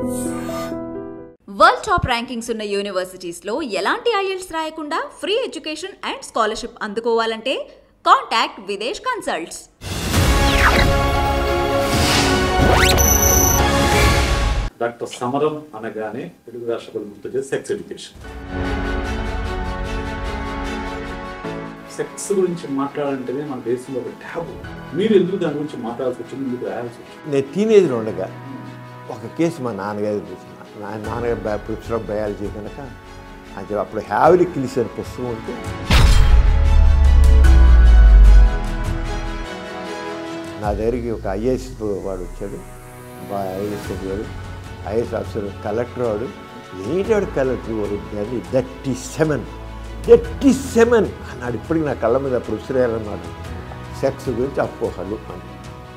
World top rankings ఉన్న universities లో ఎలాంటి ఐఎల్స్ రాయకుండా ఫ్రీ ఎడ్యుకేషన్ అండ్ స్కాలర్షిప్ అందుకోవాలంటే contact Videsh consults doctor Samaram అనగానే తెలుగు రాష్ట్రాలు గుర్తొచ్చే సెక్స్ ఎడ్యుకేషన్ సెక్స్ గురించి మాట్లాడాలంటేనే మన దేశంలో ఒక ట్యాబు మీరు ఎందుకు దాని గురించి మాట్లాడాల్సి వచ్చింది మీకు రాయాల్సి వచ్చింది నేను టీనేజ్లో ఉండగా ఒక కేసు మా నాన్నగారు చూసిన నా నాన్నగారు బయ ప్రొఫెసర్ ఆఫ్ బయాలజీ కనుక అది అప్పుడు హ్యావీ కిలిస్ అనే పుస్తకం ఉంటే నా దగ్గరికి ఒక ఐఏఎస్ వాడు వచ్చాడు ఐఏఎస్ వాడు ఐఏఎస్ ఆఫీసర్ కలెక్టర్ వాడు ఏంటాడు కలెక్టర్ వాడు దాన్ని థర్టీ సెవెన్ థర్టీ సెవెన్ అన్నాడు ఇప్పటికి నా కళ్ళ మీద ప్రొఫెసర్ అయ్యారన్నమాట సెక్స్ గురించి అపోహలు అని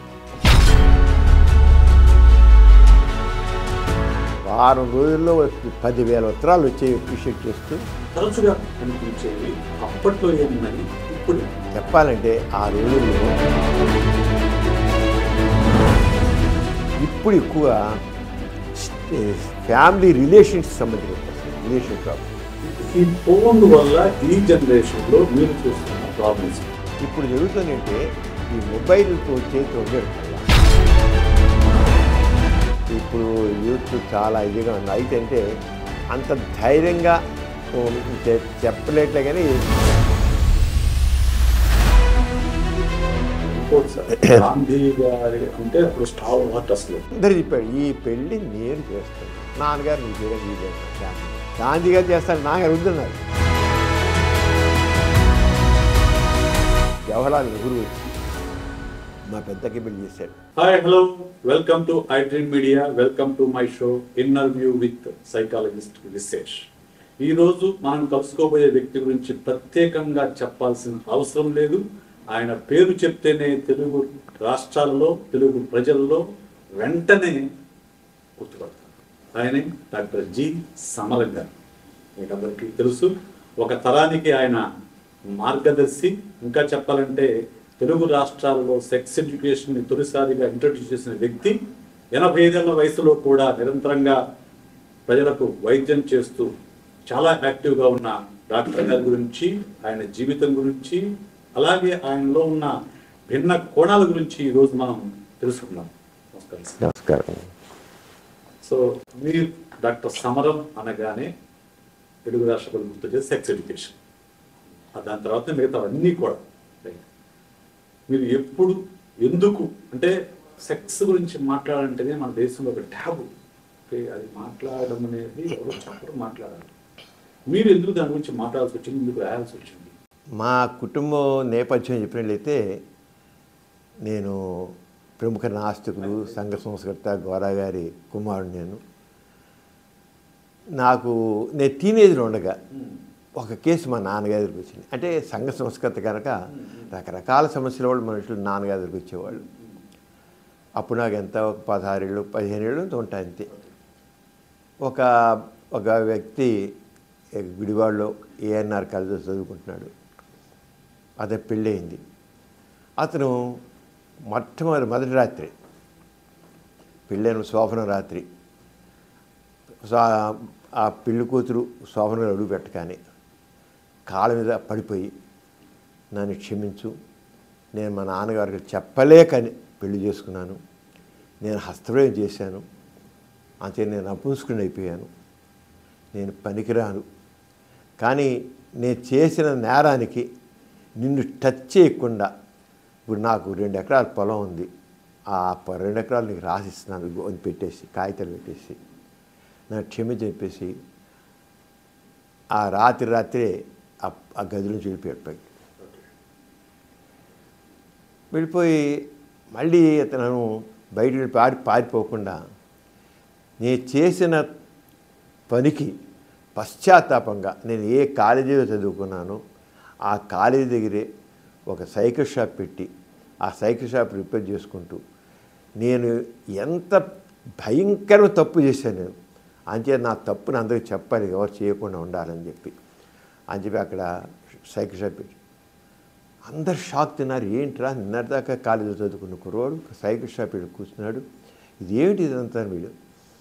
వారం రోజుల్లో పదివేల ఉత్తరాలు వచ్చే అప్రిషియేట్ చేస్తూ తరచుగా కనిపించేవి అప్పట్లో ఏమున్నాయి ఇప్పుడు చెప్పాలంటే ఆ రోజుల్లో ఇప్పుడు ఎక్కువ ఫ్యామిలీ రిలేషన్స్ సంబంధించిన రిలేషన్ ప్రాబ్లమ్ ఈ ఫోన్ వల్ల ఈ జనరేషన్ లో మీరు చూస్తున్న ప్రాబ్లమ్స్ ఇప్పుడు జరుగుతుందంటే ఈ మొబైల్తో చేతితో ఉండడం వల్ల ఇప్పుడు యూత్ చాలా ఇదిగా ఉంది అయితే అంటే అంత ధైర్యంగా ఓ, చె- చెప్పలేట్లే కానీ రిపోర్ట్స్ గాంధీ గారి అంటే అప్పుడు స్టార్ హార్ట్ అసలు అందరు చెప్పాడు ఈ పెళ్ళి నేను చేస్తాను నాన్నగారు నీ చేయడం నీ చేస్తాను గాంధీ గారు చేస్తాను నాన్నగారు వద్దున్నారు జవహర్లాల్ నెహ్రూ వచ్చి మా పెద్దకి పెళ్లి చేశాడు hi hello welcome to I dream media welcome to my show interview with psychologist Vishesh ఈ రోజు మనం కలుసుకోబోయే వ్యక్తి గురించి ప్రత్యేకంగా చెప్పాల్సిన అవసరం లేదు ఆయన పేరు చెప్తేనే తెలుగు రాష్ట్రాలలో తెలుగు ప్రజల్లో వెంటనే గుర్తుపడతారు ఆయనే డాక్టర్ జి సమరం గారు మీకు అందరికీ తెలుసు ఒక తరానికి ఆయన మార్గదర్శి ఇంకా చెప్పాలంటే తెలుగు రాష్ట్రాల్లో సెక్స్ ఎడ్యుకేషన్ ని తొలిసారిగా ఇంట్రడ్యూస్ చేసిన వ్యక్తి ఎనభై ఐదేళ్ల వయసులో కూడా నిరంతరంగా ప్రజలకు వైద్యం చేస్తూ చాలా యాక్టివ్గా ఉన్న డాక్టర్ గారి గురించి ఆయన జీవితం గురించి అలాగే ఆయనలో ఉన్న భిన్న కోణాల గురించి ఈరోజు మనం తెలుసుకుందాం నమస్కారం సార్. నమస్కారం సో మీరు డాక్టర్ సమరం అనగానే తెలుగు రాష్ట్రాలు గుర్తొచ్చే సెక్స్ ఎడ్యుకేషన్ ఆ దాని తర్వాత మిగతా అన్నీ కూడా Right. మీరు ఎప్పుడు ఎందుకు అంటే సెక్స్ గురించి మాట్లాడాలంటేనే మన దేశంలో ఒక ట్యాబు ఓకే అది మాట్లాడడం అనేది ఎవరు చెప్పరు మాట్లాడాలి మీరు ఎందుకు దాని గురించి మాట్లాడాల్సి వచ్చింది ఎందుకు రాయాల్సి వచ్చింది మా కుటుంబం నేపథ్యం చెప్పినట్లయితే నేను ప్రముఖ నాస్తికులు సంఘ సంస్కర్త గోరా గారి కుమారుడు నేను నాకు నేను టీనేజ్లో ఉండగా ఒక కేసు మా నాన్నగారి దగ్గరికి వచ్చింది అంటే సంఘ సంస్కృత కనుక రకరకాల సమస్యల వాళ్ళు మనుషులు నాన్నగారి దగ్గరికి వచ్చేవాళ్ళు అప్పుడు నాకు ఎంత ఒక పదహారేళ్ళు పదిహేను ఏళ్ళు అంత ఉంటాయి అంతే ఒక ఒక వ్యక్తి గుడివాడలో ఏఎన్ఆర్ కాలేజీలో చదువుకుంటున్నాడు అతను పెళ్ళయింది అతను మొట్టమొదటి మొదటి రాత్రి పెళ్ళైన శోభన రాత్రి సో ఆ- ఆ పెళ్లి కూతురు శోభన మీద అడుగు పెట్టగానే కాళ్ళ మీద పడిపోయి నన్ను క్షమించు నేను మా నాన్నగారికి చెప్పలేకని పెళ్లి చేసుకున్నాను నేను హస్తప్రయోగం చేశాను అంతే నేను అపుంసుకుని అయిపోయాను నేను పనికిరాను కానీ నేను చేసిన నేరానికి నిన్ను టచ్ చేయకుండా ఇప్పుడు నాకు రెండు ఎకరాల పొలం ఉంది ఆ ప- రెండు ఎకరాలు నీకు రాసిస్తున్నాను ఇదిగో అని పెట్టేసి కాగితాలు పెట్టేసి నాకు క్షమించి చెప్పేసి ఆ రాత్రి రాత్రే ఆ ఆ గది నుంచి వెళ్ళిపోయాడు పైకి వెళ్ళిపోయి మళ్ళీ అతను బయట పారి పారిపోకుండా నేను చేసిన పనికి పశ్చాత్తాపంగా నేను ఏ కాలేజీలో చదువుకున్నానో ఆ కాలేజీ దగ్గరే ఒక సైకిల్ షాప్ పెట్టి ఆ సైకిల్ షాప్ రిపేర్ చేసుకుంటూ నేను ఎంత భయంకరమైన తప్పు చేశాను నేను అంతే నా తప్పుని అందరికీ చెప్పాలి ఎవరు చేయకుండా ఉండాలని చెప్పి అని చెప్పి అక్కడ సైకిల్ షాప్ పెట్టి అందరు షాక్ తిన్నారు ఏంట్రా నిన్నటిదాకా కాలేజీలో చదువుకున్న కుర్రోడు సైకిల్ షాప్ వెళ్ళి కూర్చున్నాడు ఇది ఏమిటి ఇదంతా అని వీళ్ళు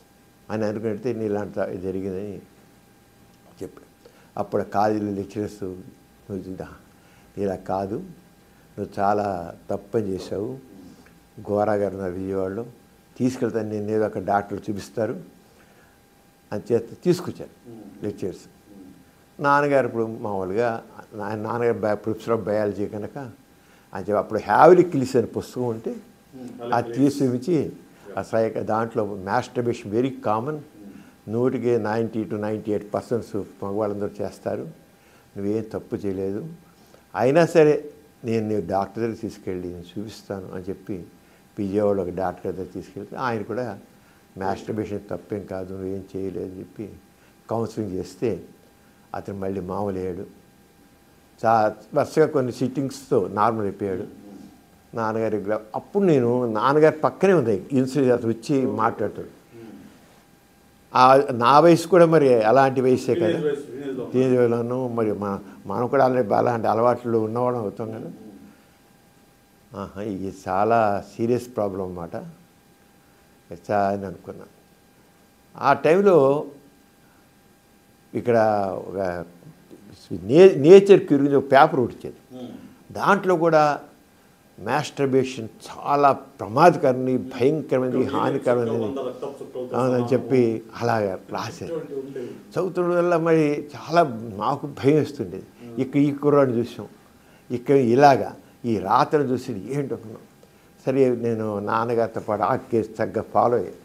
అని అనుకుంటే నీ ఇలాంటి జరిగిందని చెప్పాడు అప్పుడు కాలేజీలో లెక్చరర్స్ నువ్వు చూద్దా ఇలా కాదు నువ్వు చాలా తప్పని చేసావు గోరా గారు ఉన్నారు విజయవాడలో తీసుకెళ్తాను నేను ఏదో ఒక డాక్టర్లు చూపిస్తారు అని చేత తీసుకొచ్చాను లెక్చర్స్ నాన్నగారు ఇప్పుడు మామూలుగా నా- నాన్నగారు బయ ప్రొఫెసర్ ఆఫ్ బయాలజీ కనుక అని చెప్పి అప్పుడు హ్యావిలీ కిల్స్ అనే పుస్తకం ఉంటే అది తీసి ఆ సైక దాంట్లో మాస్టర్బేషన్ వెరీ కామన్ నూటికి ninety two ninety eight percents మగవాళ్ళందరూ చేస్తారు నువ్వేం తప్పు చేయలేదు అయినా సరే నేను నీ డాక్టర్ దగ్గర తీసుకెళ్ళి నేను చూపిస్తాను అని చెప్పి విజయవాడ ఒక డాక్టర్ దగ్గర తీసుకెళ్తే ఆయన కూడా మాస్టర్బేషన్ తప్పేం కాదు నువ్వేం చేయలేదు అని చెప్పి కౌన్సిలింగ్ చేస్తే అతను మళ్ళీ మామూలు అయ్యాడు చా వరుసగా కొన్ని సిట్టింగ్స్తో నార్మల్ అయిపోయాడు నాన్నగారి గ్లా- అప్పుడు నేను నాన్నగారి పక్కనే ఉంది ఇన్సూరెన్స్ అతను వచ్చి మాట్లాడతాడు ఆ నా వయసు కూడా మరి అలాంటి వయసే కదా Teenage వయసు, teenage లో. తేజలోను మరి మన మనం కూడా అలాంటి అలాంటి అలవాట్లు ఉన్నవాళ్ళం అవుతాం కదా ఆహా, ఇది చాలా సీరియస్ ప్రాబ్లం అన్నమాట ఎచ్చా అని అనుకున్నాను ఆ టైంలో ఇక్కడ ఒక నే నేచర్ గురించి ఒక పేపర్ వచ్చేది దాంట్లో కూడా మాస్టర్బేషన్ చాలా ప్రమాదకరమైనది భయంకరమైనది హానికరమైనది వంద రక్తపు చుక్కలతో అని చెప్పి అలాగా రాశారు ఇటువంటి ఉండేవి. చదువుతున్న వల్ల మరి చాలా మాకు భయం వేస్తుండేది ఇక్కడ ఈ కుర్రాడిని చూసాం ఇక్కడ ఇలాగా ఈ రాత్రిని చూసి ఏంటనుకున్నాం సరే నేను నాన్నగారితో పాటు ఆ కేసు తగ్గ ఫాలో అయ్యాను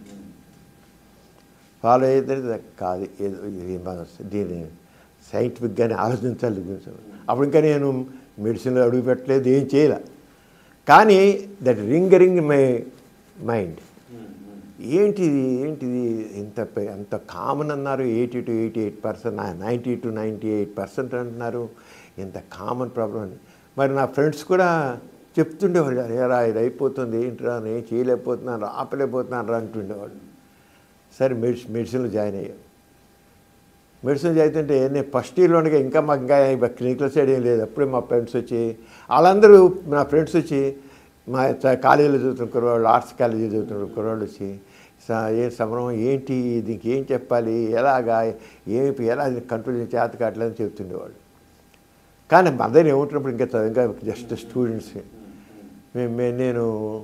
ఫాలో అయితే కాదు ఏదో ఇది మన దీన్ని సైంటిఫిక్గానే ఆలోచించాలి గురించి అప్పుడు ఇంకా నేను మెడిసిన్లో అడుగు పెట్టలేదు ఏం చేయలే కానీ దట్ రింగరింగ్ మై మైండ్ ఏంటిది ఏంటిది ఇంత పె- ఎంత కామన్ అన్నారు eighty two eighty eight percent ninety two ninety eight percent అంటున్నారు ఇంత కామన్ ప్రాబ్లం అని మరి నా ఫ్రెండ్స్ కూడా చెప్తుండేవాళ్ళు ఏరా ఇది అయిపోతుంది ఏంటిరా నేను చేయలేకపోతున్నాను ఆపలేకపోతున్నాను రా అంటుండేవాళ్ళు సరే మెడిసిన్ మెడిసిన్లో జాయిన్ అయ్యాను మెడిసిన్ చదువుతుంటే నేను ఫస్ట్ ఇయర్లో ఉండగా ఇంకా మాకు ఇంకా క్లినికల్ సైడ్ ఏం లేదు అప్పుడే మా ఫ్రెండ్స్ వచ్చి వాళ్ళందరూ నా ఫ్రెండ్స్ వచ్చి మా చ- కాలేజీలో చదువుతున్న కుర్రవాళ్ళు ఆర్ట్స్ కాలేజీలో చదువుతున్న కుర్రవాళ్ళు వచ్చి "స- ఏ సమరం ఏంటి దీనికి ఏం చెప్పాలి ఎలాగా ఏమి ఎలా కంట్రోల్ చేత కావట్లేదని చెప్తుండేవాళ్ళు కానీ మదర్ ఏముంటున్నప్పుడు ఇంకా చదువు- ఇంకా జస్ట్ స్టూడెంట్స్ మేము మే- నేను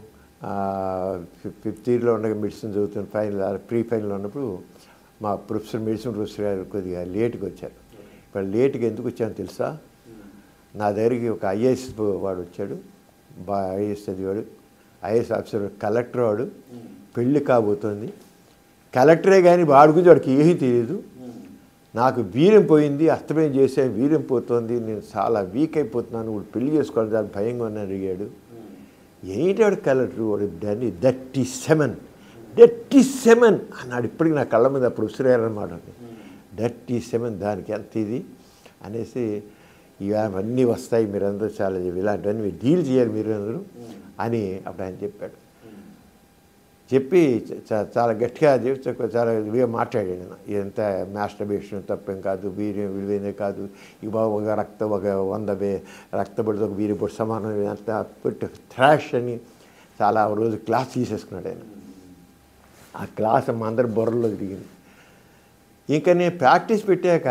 ఫిఫ్త్ ఇయర్లో ఉండగా మెడిసిన్ చదువుతున్న ఫైనల్ ప్రీ ఫైనల్ ఉన్నప్పుడు మా ప్రొఫెసర్ మెడిసిన్ ప్రొఫెసర్ గారు కొద్దిగా లేట్గా వచ్చారు ఇప్పుడు లేట్గా ఎందుకు వచ్చాను తెలుసా నా దగ్గరికి ఒక ఐఏఎస్ వాడు వచ్చాడు బా ఐఏఎస్ చదివాడు ఐఏఎస్ ఆఫీసర్ కలెక్టర్ వాడు పెళ్ళి కాబోతోంది కలెక్టరే కానీ వాడి గురించి వాడికి ఏమీ తెలియదు నాకు వీర్యం పోయింది అస్తమయం చేసే వీర్యం పోతుంది నేను చాలా వీక్ అయిపోతున్నాను ఇప్పుడు పెళ్లి చేసుకోవాలి దాని భయంగా ఉన్నాను అడిగాడు ఏంటి వాడు కలెక్టర్ వాడు దాన్ని దట్టి సెవెన్ దట్టి సెవెన్ అన్నాడు ఇప్పటికి నా కళ్ళ మీద అప్పుడు ఉసిరారనమాట దట్టి సెవెన్ దానికి ఎంత ఇది అనేసి ఇవన్నీ వస్తాయి మీరందరూ చాలా ఇలాంటివన్నీ మీరు డీల్ చేయాలి మీరు అందరూ అని అప్పుడు ఆయన చెప్పాడు చెప్పి చ- చాలా గట్టిగా చెప్తే చాలా ఇదిగా మాట్లాడాడు ఆయన ఇదంత మాస్టర్బేషన్ తప్పేం కాదు వీర్యం విలువైనదే కాదు ఇక బాబు ఒక రక్త ఒక వంద వే రక్తపడితో ఒక వీరి పొడి సమానం అంత పెట్టి థ్రాష్ అని చాలా ఆ రోజు క్లాస్ తీసేసుకున్నాడు ఆయన ఆ క్లాస్ మా అందరి బుర్రలో తిరిగింది ఇంకా నేను ప్రాక్టీస్ పెట్టాక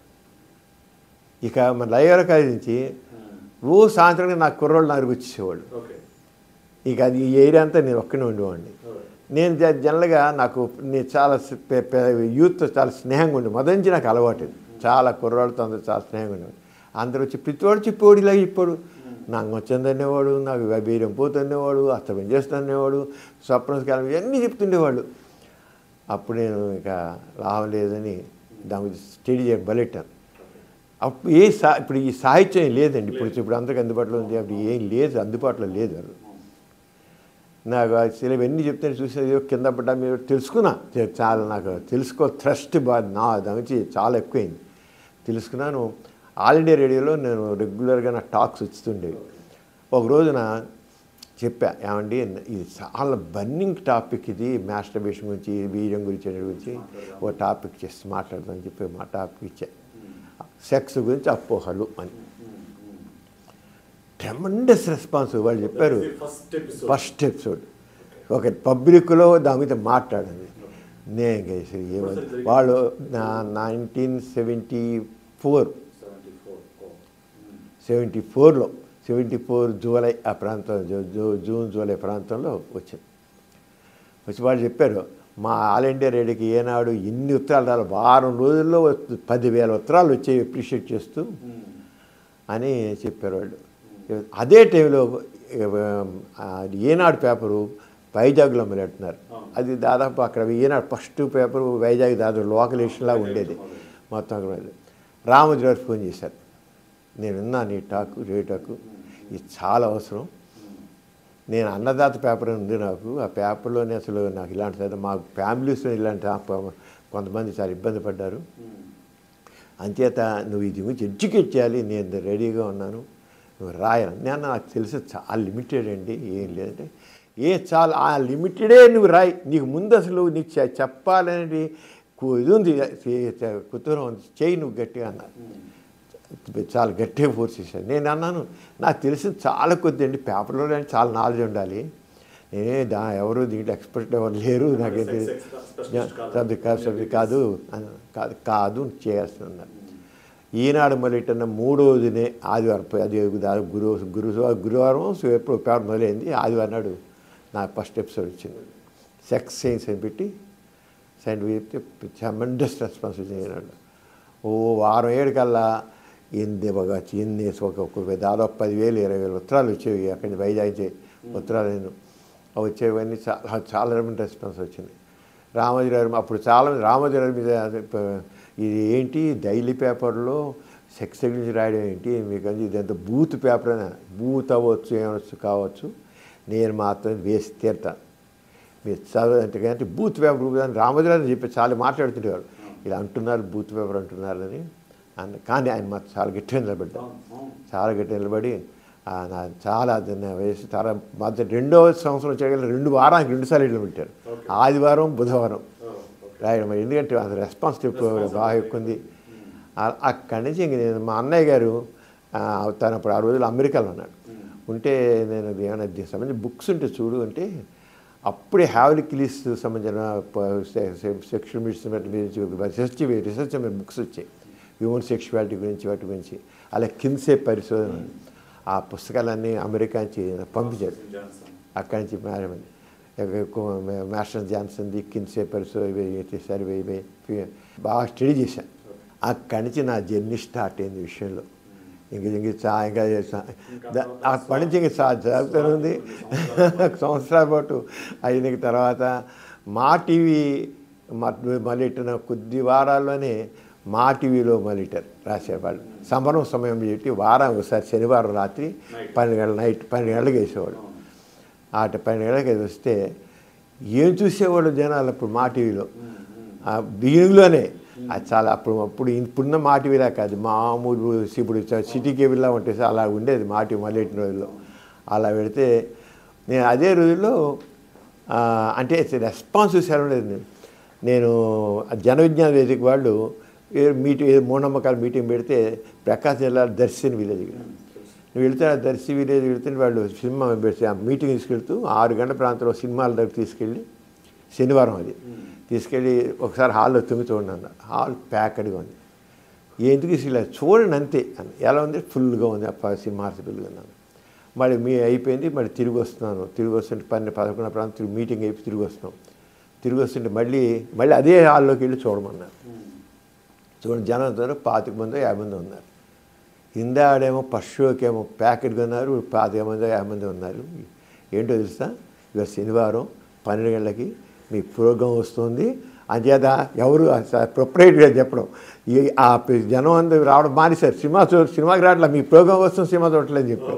ఇక మన లయోల కాలేజ్ నుంచి రోజు సాయంత్రం నాకు కుర్రోళ్ళు నాకు వచ్చేసేవాళ్ళు ఓకే ఇక అది ఈ ఏరియా అంతా నేను ఒక్కనే ఉండేవాడిని నేను జ- జనరల్గా నాకు నేను చాలా స్- పె- పె- యూత్తో చాలా స్నేహంగా ఉండే మొదటి నుంచి నాకు అలవాటు చాలా కుర్రాళ్ళతో అందరూ చాలా స్నేహంగా ఉండేవాడు అందరూ వచ్చి ప్రతివాడు చెప్పేవాడు ఇలా చెప్పాడు నాకు వచ్చిందనేవాడు నాకు వీర్యం పోతుండేవాడు అస్తమం చేస్తుండేవాడు స్వప్నకాలం ఇవన్నీ చెప్తుండేవాళ్ళు అప్పుడు నేను ఇక లాభం లేదని దాని గురించి స్టడీ చేయడం బలెట్టాను అప్పుడు ఏ సా ఇప్పుడు ఈ సాహిత్యం లేదండి ఇప్పుడు ఇప్పుడు అందరికి అందుబాటులో ఉంది అప్పుడు ఏం లేదు అందుబాటులో లేదు అది నాకు ఆ సిలబస్ ఎన్ని చెప్తే చూసేది ఏదో కింద పడ్డా మీరు తెలుసుకున్నా తె- చాలా నాకు తెలుసుకో థ్రస్ట్ బా నా దాని గురించి చాలా ఎక్కువైంది తెలుసుకున్నాను ఆల్ ఇండియా రేడియోలో నేను రెగ్యులర్గా నా టాక్స్ వస్తుండేవి ఒక రోజున చెప్పా ఏమండి ఇది చాలా బర్నింగ్ టాపిక్ ఇది మాస్టర్బేషన్ గురించి వీర్యం గురించి అనే గురించి ఓ టాపిక్ చేసి మాట్లాడదామని చెప్పి మా టాపిక్ ఇచ్చా సెక్స్ గురించి అపోహలు అని ట్రెమండస్ రెస్పాన్స్ వాళ్ళు చెప్పారు ఫస్ట్ ఎపిసోడ్ ఫస్ట్ ఎపిసోడ్ ఒక పబ్లిక్లో దాని మీద మాట్లాడింది నేను చేసి ఏమో వాళ్ళు నా nineteen seventy four seventy four సెవెంటీ ఫోర్లో సెవెంటీ ఫోర్ జూలై ఆ ప్రాంతం జూ- జూ- జూన్ జూలై ప్రాంతంలో వచ్చింది వచ్చి వాళ్ళు చెప్పారు మా ఆల్ ఇండియా రేడియోకి ఏనాడు ఇన్ని ఉత్తరాలు రాలి వారం రోజుల్లో వస్తు- పదివేల ఉత్తరాలు వచ్చాయి అప్రిషియేట్ చేస్తూ అని చెప్పారు వాళ్ళు అదే టైంలో ఆ, ఏనాడు పేపరు వైజాగ్లో మొదలెడుతున్నారు అది దాదాపు అక్కడ ఏనాడు ఫస్ట్ పేపరు వైజాగ్ దాదాపు లోకల్ లాగా ఉండేది మొత్తం అక్కడ ఉండేది. రామోజీ గారు ఫోన్ చేశారు నేను విన్నాను ఈ టాకు రే టాకు ఇది చాలా అవసరం నేను అన్నదాత పేపర్ ఉంది నాకు ఆ పేపర్లోనే అసలు నాకు ఇలాంటి చదువు మా ఫ్యామిలీస్లో ఇలాంటి ఆ ప- కొంతమంది చాలా ఇబ్బంది పడ్డారు అంచేత నువ్వు ఇది గురించి ఎడ్యుకేట్ చేయాలి నేను రెడీగా ఉన్నాను నువ్వు రాయాలి నేను నాకు తెలిసి చాలా లిమిటెడ్ అండి ఏం లేదంటే ఏ చాలా ఆ లిమిటెడే నువ్వు రాయి నీకు ముందు అసలు నీకు చె- చెప్పాలనేది కు- ఇది ఉంది చే- చే- కుతూహలం ఉంది చేయి నువ్వు గట్టిగా అన్నారు చాలా గట్టిగా ఫోర్స్ చేశాను నేను అన్నాను నాకు తెలిసిన చాలా కొద్ది అండి పేపర్లో చాలా నాలెడ్జ్ ఉండాలి నేనే దా ఎవరు దీంట్లో ఎక్స్పర్ట్ ఎవరు లేరు నాకేం తెలియదు సబ్జెక్ట్ కాదు సబ్జెక్ట్ కాదు అన్నాను. కాదు కాదు చేస్తున్నారు ఈనాడు మొదలెట్టిన మూడోదినే ఆదివారం అది దా- గురు గురు గురువారం ఎప్పుడు పేపర్ మొదలైంది ఆదివారం నాడు నాకు ఫస్ట్ ఎపిసోడ్ వచ్చింది సెక్స్ సైన్స్ అని పెట్టి సైంట్ చెప్తే ట్రమెండస్ రెస్పాన్స్ వచ్చింది ఈనాడు ఓ వారం ఏడు కల్లా ఎన్ని ఒక ఎన్ని ఒక ఒక దాదాపు పదివేలు ఇరవై వేలు ఉత్తరాలు వచ్చేవి అక్కడి నుంచి వైజాగ్ నుంచి ఉత్తరాలు నేను అవి వచ్చేవన్నీ చాలా చాలా రెస్పాన్స్ వచ్చింది రామోజీ గారు అప్పుడు చాలా మంది రామోజీ గారి మీద అది ప- ఇది ఏంటి డైలీ పేపర్లో సెక్స్ గురించి రాయడం ఏంటి మీకు అని ఇదంతా బూత్ పేపర్ అని బూత్ అవ్వచ్చు ఏమవచ్చు కావచ్చు నేను మాత్రం వేసి తీరుతాను మీరు చదవంటే కానీ బూత్ పేపర్ అని రామోజీరావు చెప్పి చాలా మాట్లాడుతుండేవారు ఇలా అంటున్నారు బూత్ పేపర్ అంటున్నారని అన్న కానీ ఆయన మాత్రం చాలా గట్టిగా నిలబడ్డారు చాలా గట్టిగా నిలబడి ఆ, నా చాలా అది నా వయసు చాలా మధ్య రెండో సంవత్సరం చేయగల రెండు వారానికి రెండు సార్లు ఇళ్ళు పెట్టారు ఆదివారం బుధవారం రాయడం మరి ఎందుకంటే అది రెస్పాన్స్ ఎక్కువ బాగా ఎక్కువ ఉంది ఆ- అక్కడి నుంచి ఇంక నేను మా అన్నయ్య గారు ఆ, తను అప్పుడు ఆ రోజులు అమెరికాలో ఉన్నాడు ఉంటే నేను అది ఏమైనా దీనికి సంబంధించి బుక్స్ ఉంటే చూడు అంటే అప్పుడే హ్యావలి కిలీస్ సంబంధించిన సెక్షువల్ మెడిసిన్ గురించి రీసెర్చ్ రీసెర్చ్ బుక్స్ వచ్చాయి హ్యూమన్ సెక్షువాలిటీ గురించి వాటి గురించి అలా కిన్సే పరిశోధన ఆ పుస్తకాలన్నీ అమెరికా నుంచి పంపించారు అక్కడి నుంచి మేడం మాస్టర్ జాన్సన్ది కిన్సే పరిశోధన సర్వే ఇవి బాగా స్టడీ చేశాను అక్కడి నుంచి నా జర్నీ స్టార్ట్ అయింది ఈ విషయంలో ఇంక ఇంక చా ఇంకా చేసా- ద- అప్పటి నుంచి ఇంక చా జరుగుతూనే ఉంది సంవత్సరాల పాటు అయిన తర్వాత మా టీవీ మళ్ళీట్టిన కొద్ది వారాల్లోనే మా టీవీలో మళ్ళీటారు రాసేవాళ్ళు సంబరం సమయం పెట్టి వారం ఒకసారి శనివారం రాత్రి పన్నెండు గంటల నైట్ పన్నెండు గంటలకు వేసేవాళ్ళు ఆట పన్నెండు గంటలకు అది వస్తే ఏం చూసేవాళ్ళు జనాలు అప్పుడు మా టీవీలో ఆ బిగినింగ్లోనే అది చాలా అప్పుడు అప్పుడు ఇప్పుడున్న మా టీవీలా కాదు మామూలు ఇప్పుడు సిటీ కేబుల్లా ఉంటే అలా ఉండేది మా టీవీ మళ్ళీ రోజుల్లో అలా పెడితే నేను అదే రోజుల్లో ఆ, అంటే రెస్పాన్స్ చూసాను లేదు నేను నేను జన విజ్ఞాన వేదిక వాళ్ళు మీటింగ్ మూఢనమ్మకాల మీటింగ్ పెడితే ప్రకాశం జిల్లా దర్శిని విలేజ్ నువ్వు వెళ్తే ఆ దర్శి విలేజ్ వెళ్తే వాళ్ళు సినిమా పెడితే ఆ మీటింగ్ తీసుకెళ్తూ ఆరు గంటల ప్రాంతంలో సినిమాల దగ్గర తీసుకెళ్ళి శనివారం అది తీసుకెళ్ళి ఒకసారి హాల్లో తుమ్మితూ ఉన్నాను హాల్ ప్యాక్డ్గా ఉంది ఎందుకు ఇలా చూడండి అంతే అని ఎలా ఉంది ఫుల్గా ఉంది ఆ సినిమా ఫుల్గా ఉన్నాను మళ్ళీ మీ అయిపోయింది మళ్ళీ తిరిగి వస్తున్నాను తిరిగి వస్తుంటే పన్నెండు పదకొండు ప్రాంతం తిరిగి మీటింగ్ అయిపోయి తిరిగి వస్తున్నాం తిరిగి వస్తుంటే మళ్ళీ మళ్ళీ అదే హాల్లోకి వెళ్ళి చూడమన్నారు చూడండి జనం అందరూ పాతిక మంది యాభై మంది ఉన్నారు ఇందాడేమో ఫస్ట్ షోకి ఏమో ప్యాకెట్ కొన్నారు పాతిక మంది యాభై మంది ఉన్నారు ఏంటో తెలుసా ఇవాళ శనివారం పన్నెండు గంటలకి మీ ప్రోగ్రాం వస్తుంది అంచేత ఎవరు ప్రొపరేట్గా చెప్పడం ఈ ఆ జనం అందరూ రావడం మానేశారు సినిమా చూ సినిమాకి రావట్లే మీ ప్రోగ్రాం వస్తుంది సినిమా చూడట్లేదు చెప్పడం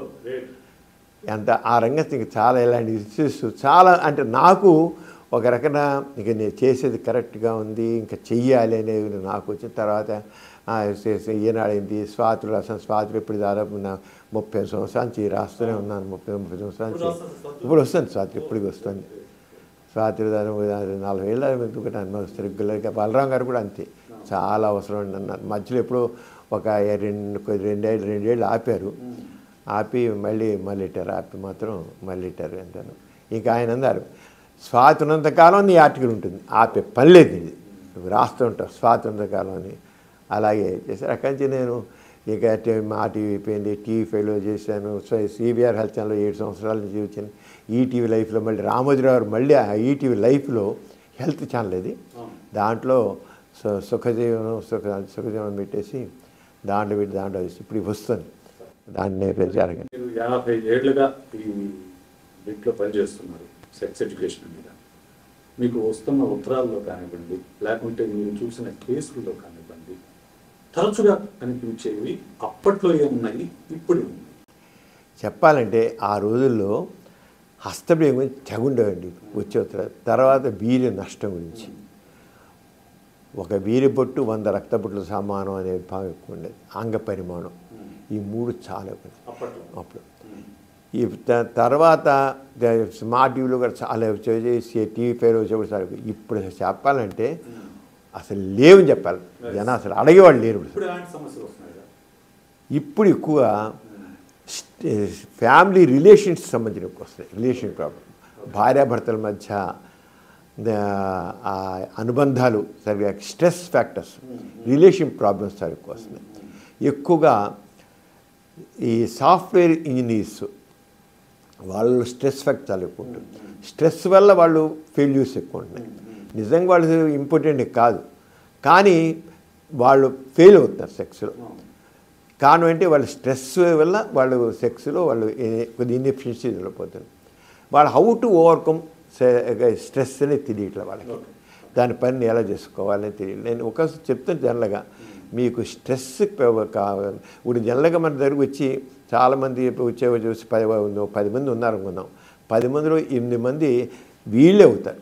ఎంత ఆ రంగం ఇంక చాలా ఇలాంటి ఇష్యూస్ చాలా అంటే నాకు ఒక రకన ఇక నేను చేసేది కరెక్ట్గా ఉంది ఇంకా చెయ్యాలి అనేది నాకు వచ్చిన తర్వాత ఆ, సే- సే- ఏనాడైంది స్వాతులు రాసాను స్వాతులు ఇప్పుడు దాదాపు నా ముప్పై సంవత్సరాల నుంచి రాస్తూనే ఉన్నాను ముప్పై ముప్పై సంవత్సరాల నుంచి ఇప్పుడు వస్తుంది స్వాతి ఇప్పటికి వస్తుంది స్వాతి దాదాపు నలభై ఏళ్ళ ఎందుకంటే రెగ్యులర్గా బలరాం గారు కూడా అంతే చాలా అవసరం అండి అన్నారు మధ్యలో ఎప్పుడో ఒక రెండు కొద్ది రెండేళ్ళు రెండేళ్ళు ఆపారు ఆపి మళ్ళీ మళ్ళీ ఇట్టారు ఆపి మాత్రం మళ్ళీ ఇట్టారు అంటాను ఇంకా ఆయన అన్నారు స్వాతి ఉన్నంతకాలం నీ ఆర్టికల్ ఉంటుంది ఆపే పని లేదు ఇది నువ్వు రాస్తూ ఉంటావు స్వాతి ఉన్నంతకాలం అని అలాగే చేశారు అక్కడి నుంచి నేను ఇక టే- మా టీవీ అయిపోయింది టీవీ ఫైవ్లో చేశాను సిబిఆర్ హెల్త్ ఛానల్లో ఏడు సంవత్సరాల నుంచి వచ్చాను ఈటీవీ లైఫ్లో మళ్ళీ రామోజీరావు గారు మళ్ళీ ఆ ఈటీవీ లైఫ్లో హెల్త్ ఛానల్ ఇది దాంట్లో సు- సుఖజీవనం సుఖ సుఖజీవనం పెట్టేసి దాంట్లో పెట్టి దాంట్లో వేసి ఇప్పుడు ఇవి వస్తుంది దాన్ని ప్రచారంగా మీరు యాభై ఏళ్ళుగా ఈ దీంట్లో పనిచేస్తున్నారు సెక్స్ ఎడ్యుకేషన్ మీద మీకు వస్తున్న ఉత్తరాల్లో కానివ్వండి లేకుంటే మీరు చూసిన కేసుల్లో కానివ్వండి తరచుగా కనిపించేవి అప్పట్లో ఏమున్నాయి ఇప్పుడు ఏమున్నాయి చెప్పాలంటే ఆ రోజుల్లో హస్తప్రియం గురించి తెగుండేవండి వచ్చే ఉత్తరాలు. తర్వాత వీర్య నష్టం గురించి ఒక వీర్య బొట్టు వంద రక్త బొట్లు సమానం అనే భాగం ఎక్కువ ఉండేది అంగ పరిమాణం ఈ మూడు చాలా ఎక్కువ ఉండేది. అప్పట్లో అప్పుడు ఈ త- తర్వాత ద- స్మార్ట్ టీవీలో కూడా చాలా వచ్చేసి టీవీ ఫైర్ వచ్చేప్పుడు సార్ ఇప్పుడు చెప్పాలంటే అసలు లేవని చెప్పాలి జనం అసలు అడిగేవాళ్ళు లేరు ఇప్పుడు. ఇప్పుడు ఎలాంటి సమస్యలు వస్తున్నాయి ఇప్పుడు ఎక్కువ ఫ్యామిలీ రిలేషన్స్ సంబంధించిన ఎక్కువ వస్తాయి రిలేషన్ ప్రాబ్లం భార్యాభర్తల మధ్య ద- ఆ అనుబంధాలు సరిగా స్ట్రెస్ ఫ్యాక్టర్స్ రిలేషన్ ప్రాబ్లమ్స్ చాలా ఎక్కువ వస్తున్నాయి ఎక్కువగా ఈ సాఫ్ట్వేర్ ఇంజనీర్స్ వాళ్ళు స్ట్రెస్ ఫ్యాక్టర్ చాలా ఎక్కువ ఉంటుంది స్ట్రెస్ వల్ల వాళ్ళు ఫెయిల్యూర్స్ ఎక్కువ ఉంటున్నాయి నిజంగా వాళ్ళు ఇంపార్టెంట్ కాదు కానీ వాళ్ళు ఫెయిల్ అవుతున్నారు సెక్స్లో కారణం అంటే వాళ్ళ స్ట్రెస్ వల్ల వాళ్ళు సెక్స్లో వాళ్ళు ఏ- కొద్ది ఇన్ఎఫిషియన్సీ వెళ్ళిపోతుంది వాళ్ళు హౌ టు ఓవర్కమ్ స్ట్రెస్ అనేది తెలియట్లే వాళ్ళకి దాని పనిని ఎలా చేసుకోవాలని తెలియదు నేను ఒక చెప్తాను జనరల్గా మీకు స్ట్రెస్ కావాలి ఇప్పుడు జనరల్గా మన దగ్గరకు వచ్చి చాలామంది వచ్చే చూసి పది పది మంది ఉన్నారు అనుకుందాం పది మందిలో ఎనిమిది మంది వీళ్ళే అవుతారు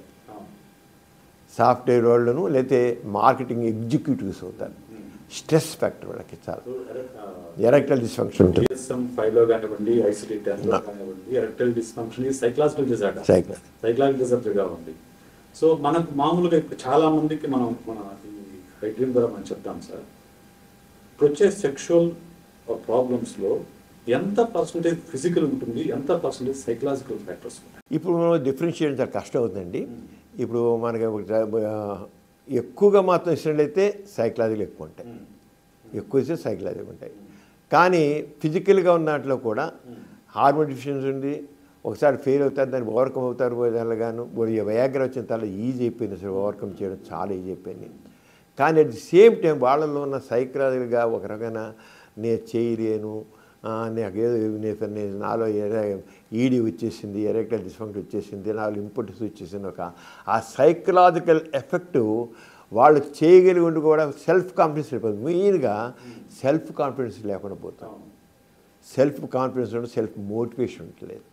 సాఫ్ట్వేర్ వాళ్ళను లేకపోతే మార్కెటింగ్ ఎగ్జిక్యూటివ్స్ అవుతారు స్ట్రెస్ ఫ్యాక్టర్ వాళ్ళకి చాలా ఎరెక్టల్ డిస్ఫంక్షన్ ఉంటుంది డిఎస్ఎం ఫైవ్ లో కానివ్వండి ఐసిటీ టెన్ లో కానివ్వండి ఎరెక్టల్ డిస్ఫంక్షన్ ఇది psychological disorder Psycho- psychological disorder గా ఉంది సో మనకు మామూలుగా ఇప్పుడు చాలా మందికి మనం మన ఈ హైడ్రీమ్ ద్వారా మనం చెప్తాం సార్ ఇప్పుడు వచ్చే సెక్షువల్ ప్రాబ్లమ్స్ లో ఎంత పర్సంటేజ్ ఫిజికల్ ఉంటుంది ఎంత పర్సంటేజ్ సైకలాజికల్ ఫ్యాక్టర్స్ ఉంటాయి ఇప్పుడు మనం డిఫరెన్షియేట్ చాలా కష్టం అవుతుందండి ఇప్పుడు మనకి ఒక- ఆ, ఎక్కువగా మాత్రం ఇచ్చినట్లయితే సైకలాజికల్ ఎక్కువ ఉంటాయి ఎక్కువ ఇస్తే సైకలాజికల్ ఉంటాయి కానీ ఫిజికల్గా ఉన్న దాంట్లో కూడా హార్మోన్ డిఫిషియన్సీ ఉంది ఒకసారి ఫెయిల్ అవుతారు దాన్ని ఓవర్కమ్ అవుతారు దానిగాను వయాగ్ర వచ్చిన తర్వాత ఈజీ అయిపోయింది అసలు ఓవర్కమ్ చేయడం చాలా ఈజీ అయిపోయింది కానీ అట్ ది సేమ్ టైం వాళ్ళలో ఉన్న సైకలాజికల్గా ఒక రకమైన నేను చేయలేను ఆ, నాకు ఏదో నేను నేను నాలో ఎర- ఈడీ వచ్చేసింది ఎరెక్టల్ డిస్ఫంక్షన్ వచ్చేసింది నాలో ఇంపార్టెన్స్ వచ్చేసింది ఒక ఆ సైకలాజికల్ ఎఫెక్ట్ వాళ్ళు చేయగలిగి ఉండి కూడా సెల్ఫ్ కాన్ఫిడెన్స్ అయిపోతుంది మెయిన్గా సెల్ఫ్ కాన్ఫిడెన్స్ లేకుండా పోతాం సెల్ఫ్ కాన్ఫిడెన్స్ ఉంటే సెల్ఫ్ మోటివేషన్ ఉండలేదు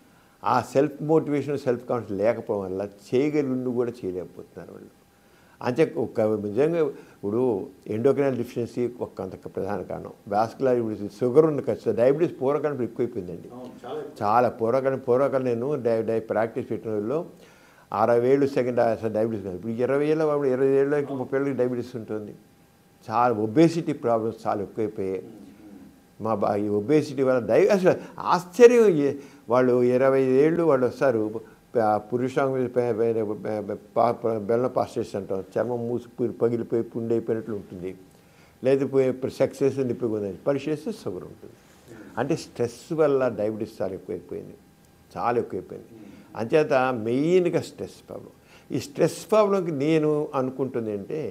ఆ సెల్ఫ్ మోటివేషన్ సెల్ఫ్ కాన్ఫిడెన్స్ లేకపోవడం వల్ల చేయగలిగి ఉండి కూడా చేయలేకపోతున్నారు వాళ్ళు అంతే ఒక నిజంగా ఇప్పుడు ఎండోక్రైనల్ డిఫిషియన్సీ ఒక కొంత ప్రధాన కారణం వాస్కులర్ ఇప్పుడు షుగర్ ఉన్న ఖర్చు డయాబెటీస్ పూర్వకాలం ఎక్కువైపోయిందండి చాలా చాలా పూర్వకాలం పూర్వకాలం నేను డై డై ప్రాక్టీస్ పెట్టిన రోజుల్లో అరవై ఏళ్ళు సెకండ్ అసలు డయాబెటీస్ కాదు ఇప్పుడు ఇరవై ఏళ్ళ వాళ్ళు ఇరవై ఏళ్ళకి ముప్పై ఏళ్ళకి డయాబెటీస్ ఉంటుంది చాలా ఒబేసిటీ ప్రాబ్లమ్స్ చాలా ఎక్కువైపోయాయి మా బా ఈ ఒబేసిటీ వల్ల డై అసలు ఆశ్చర్యం ఏ- వాళ్ళు ఇరవై ఏళ్ళు వాళ్ళు వస్తారు ప- పురుషాంగ మీద ప- ప- ప- ప- ప- బెల్లం పాస్టేస్ అంటాం చర్మం మూసి పు- పగిలిపోయి పుండి అయిపోయినట్లు ఉంటుంది లేకపోతే సెక్స్ చేస్తే నిప్పుకుంది పరీక్ష చేస్తే షుగర్ ఉంటుంది అంటే స్ట్రెస్ వల్ల డయాబెటీస్ చాలా ఎక్కువైపోయింది చాలా ఎక్కువైపోయింది అంచేత మెయిన్గా స్ట్రెస్ ప్రాబ్లం ఈ స్ట్రెస్ ప్రాబ్లంకి నేను అనుకుంటుంది అంటే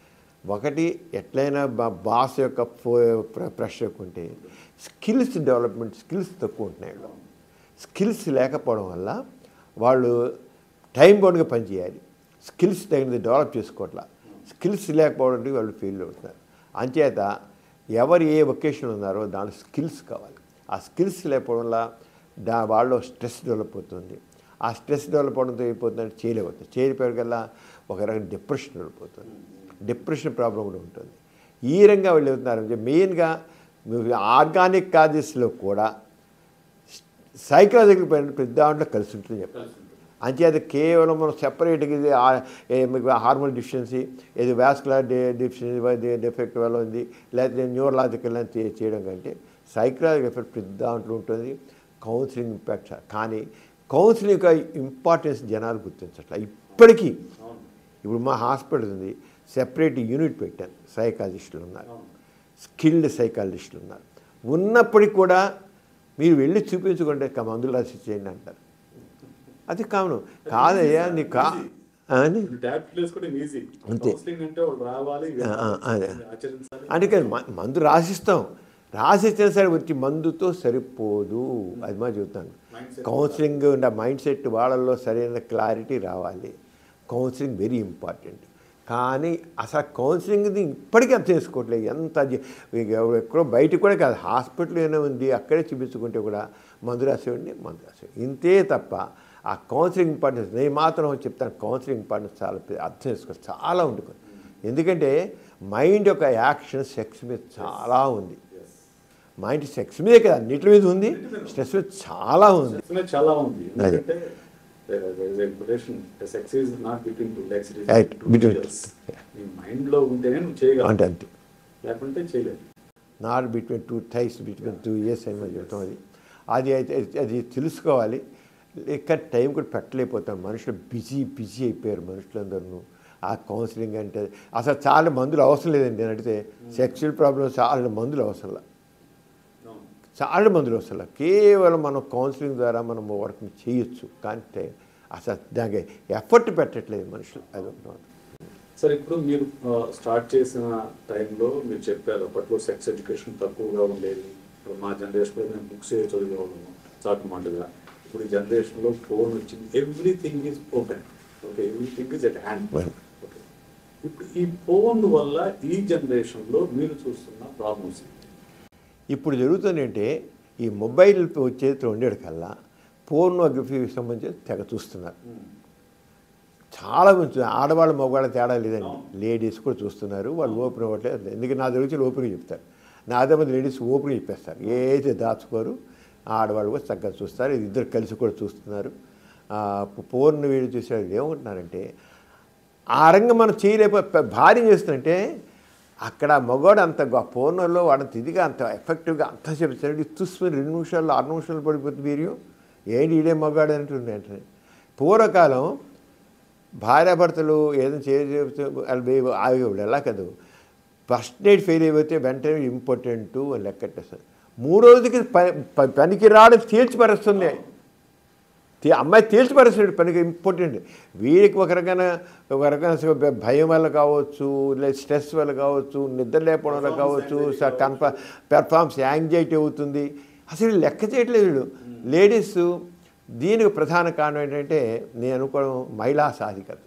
ఒకటి ఎట్లయినా బా బాస్ యొక్క ఫో ప్రెషర్ ఎక్కువ ఉంటే స్కిల్స్ డెవలప్మెంట్ స్కిల్స్ తక్కువ ఉంటున్నాయి వీళ్ళు. స్కిల్స్ లేకపోవడం వల్ల వాళ్ళు టైం బౌండ్గా పనిచేయాలి స్కిల్స్ తగినది డెవలప్ చేసుకోవట్లా స్కిల్స్ లేకపోవడానికి వాళ్ళు ఫెయిల్ అవుతున్నారు అంచేత ఎవరు ఏ ఒకేషన్ ఉన్నారో దాని స్కిల్స్ కావాలి ఆ స్కిల్స్ లేకపోవడం వల్ల దా వాళ్ళు స్ట్రెస్ డెవలప్ అవుతుంది ఆ స్ట్రెస్ డెవలప్ అవడంతో అయిపోతుందంటే చేయలేకపోతుంది చేయలేకపోయేకల్లా ఒక రకం డిప్రెషన్ వెళ్ళిపోతుంది డిప్రెషన్ ప్రాబ్లం కూడా ఉంటుంది ఈ రంగా వాళ్ళు వెళ్తున్నారంటే మెయిన్గా ఆర్గానిక్ కాజెస్లో కూడా సైకలాజికల్ పైన ప్రతి దాంట్లో కలిసి ఉంటుంది చెప్పాలి అంచేది కేవలం మనం సెపరేట్గా ఇది ఆ- ఏ మీకు హార్మోన్ డిఫిషియన్సీ ఇది వాస్కులర్ డిఫిషియన్సీ డిఫెక్ట్ వల్ల ఉంది లేకపోతే న్యూరలాజికల్ అని చే- చేయడం కంటే సైకలాజికల్ ఎఫెక్ట్ ప్రతి దాంట్లో ఉంటుంది కౌన్సిలింగ్ ఇంపాక్ట్ కానీ కౌన్సిలింగ్ యొక్క ఇంపార్టెన్స్ జనాలు గుర్తించట్ల ఇప్పటికీ ఇప్పుడు మా హాస్పిటల్ ఉంది సెపరేట్ యూనిట్ పెట్టాను సైకాలజిస్టులు ఉన్నారు స్కిల్డ్ సైకాలజిస్టులు ఉన్నారు ఉన్నప్పటికీ కూడా మీరు వెళ్ళి చూపించుకుంటే "క- మందులు రాసి ఇచ్చేయండి అంటారు అది కావును కాదయ్యా నీ కా అని ట్యాబ్లెట్లు వేసుకోవడం ఈజీ అంతే. కౌన్సిలింగ్ అంటే వాళ్ళు రావాలి ఆ, ఆ, అదే. ఆచరించాలి అందుకని మ- మందు రాసిస్తాం రాసిచ్చిన సరే వచ్చి మందుతో సరిపోదు అది మా చెబుతాను Mindset. కౌన్సిలింగ్ ఉన్న మైండ్ సెట్ వాళ్ళల్లో సరైన క్లారిటీ రావాలి కౌన్సిలింగ్ వెరీ ఇంపార్టెంట్ కానీ అసలు కౌన్సిలింగ్ని ఇప్పటికీ అర్థం చేసుకోవట్లేదు ఎంత అది ఎవ- ఎక్కడో బయట కూడా కాదు హాస్పిటల్ ఏమైనా ఉంది అక్కడే చూపించుకుంటే కూడా మందు రాసేవాడిని మందు రాసేవాడి ఇంతే తప్ప ఆ కౌన్సిలింగ్ ఇంపార్టెన్స్ నేను మాత్రం చెప్తాను కౌన్సిలింగ్ ఇంపార్టెన్స్ చాలా పెద్ద- అర్థం చేసుకోవాలి చాలా ఉంటుంది ఎందుకంటే మైండ్ యొక్క యాక్షన్ సెక్స్ మీద చాలా ఉంది మైండ్ సెక్స్ మీదే కదా అన్నిటి మీద ఉంది స్ట్రెస్ మీద చాలా ఉంది Sex మీద చాలా ఉంది అదే. ఎందుకంటే relation sex is not between two legs Right, between- నీ మైండ్ లో ఉంటేనే నువ్వు చేయగలవు అంటే అంతే లేకుంటే చేయలేదు not between two thighs between two ears అని మనం చెప్తాం అది అది అయితే అది తెలుసుకోవాలి ఇక్కడ టైం కూడా పెట్టలేకపోతాం మనుషులు బిజీ బిజీ అయిపోయారు మనుషులందరూ ఆ కౌన్సిలింగ్ అంటే అసలు చాలా మందులు అవసరం లేదండి నేను అడిగితే సెక్చువల్ ప్రాబ్లమ్స్ చాలా మందులు అవసరం లే. చాలా మందులు అవసరం కేవలం మనం కౌన్సిలింగ్ ద్వారా మనం వర్క్ చేయొచ్చు కానీ టైం- అసలు దానికి ఎఫర్ట్ పెట్టట్లేదు మనుషులు అది ఒకటి మాత్రం. సార్ ఇప్పుడు మీరు స్టార్ట్ చేసిన టైంలో మీరు చెప్పారు అప్పట్లో సెక్స్ ఎడ్యుకేషన్ తక్కువగా ఉండేది ఇప్పుడు మా జనరేషన్లో మేము బుక్స్ చదివేవాళ్ళము చాటుమాటుగా ఇప్పుడు ఈ జనరేషన్లో ఫోన్ వచ్చింది everything is open okay everything is at hand Well. Okay ఇప్పుడు ఈ ఫోన్ వల్ల ఈ జనరేషన్లో మీరు చూస్తున్న ప్రాబ్లమ్స్ ఇప్పుడు జరుగుతుంది అంటే ఈ మొబైల్ చేతిలో ఉండేది కల్లా పోర్నోగ్రఫీకి సంబంధించి తెగ చూస్తున్నారు చాలా మంచి ఆడవాళ్ళ మగవాళ్ళ తేడా లేదండి లేడీస్ కూడా చూస్తున్నారు వాళ్ళు ఓపెన్ అవ్వట్లేదు ఎందుకంటే నా దగ్గర ఓపెన్గా చెప్తారు నా అదే మంది లేడీస్ ఓపెన్గా చెప్పేస్తారు ఏదైతే దాచుకోరు ఆడవాళ్ళు కూడా చక్కగా చూస్తారు ఇద్దరు కలిసి కూడా చూస్తున్నారు పోర్న్ వీడియో చూసేవాళ్ళు ఏమంటున్నారంటే ఆ రంగం మనం చేయలేకపో భార్య చేస్తుంటే అక్కడ మగవాడు అంత పోర్నర్లో వాడంత ఇదిగా అంత ఎఫెక్టివ్గా అంత చెప్తాడు చూసుకుని రెండు నిమిషాల్లో ఆరు నిమిషాలు పడిపోతుంది వీడియో ఏంటి ఈడే మగాడు అంటుంది వెంటనే పూర్వకాలం భార్యాభర్తలు ఏదైనా చేయకపోతే ఆగేవాడు ఎలా కాదు ఫస్ట్ నైట్ ఫెయిల్ అయిపోతే వెంటనే ఇంపార్టెంట్ అని లెక్కట్టేస్తారు మూడో రోజుకి ప- ప- పనికి రావడం తేల్చిపరుస్తుంది తే- అమ్మాయి తేల్చిపరుస్తాడు పనికి ఇంపార్టెంట్ వీడికి ఒక రకమైన ఒక రకమైన భ- భయం వల్ల కావచ్చు లేదా స్ట్రెస్ వల్ల కావచ్చు నిద్ర లేకపోవడం వల్ల కావచ్చు కన్ఫ పెర్ఫార్మెన్స్ యాంగ్జైటీ అవుతుంది అసలు లెక్క చేయట్లేదు వీడు లేడీస్ దీనికి ప్రధాన కారణం ఏంటంటే నేను అనుకోవడం మహిళా సాధికారత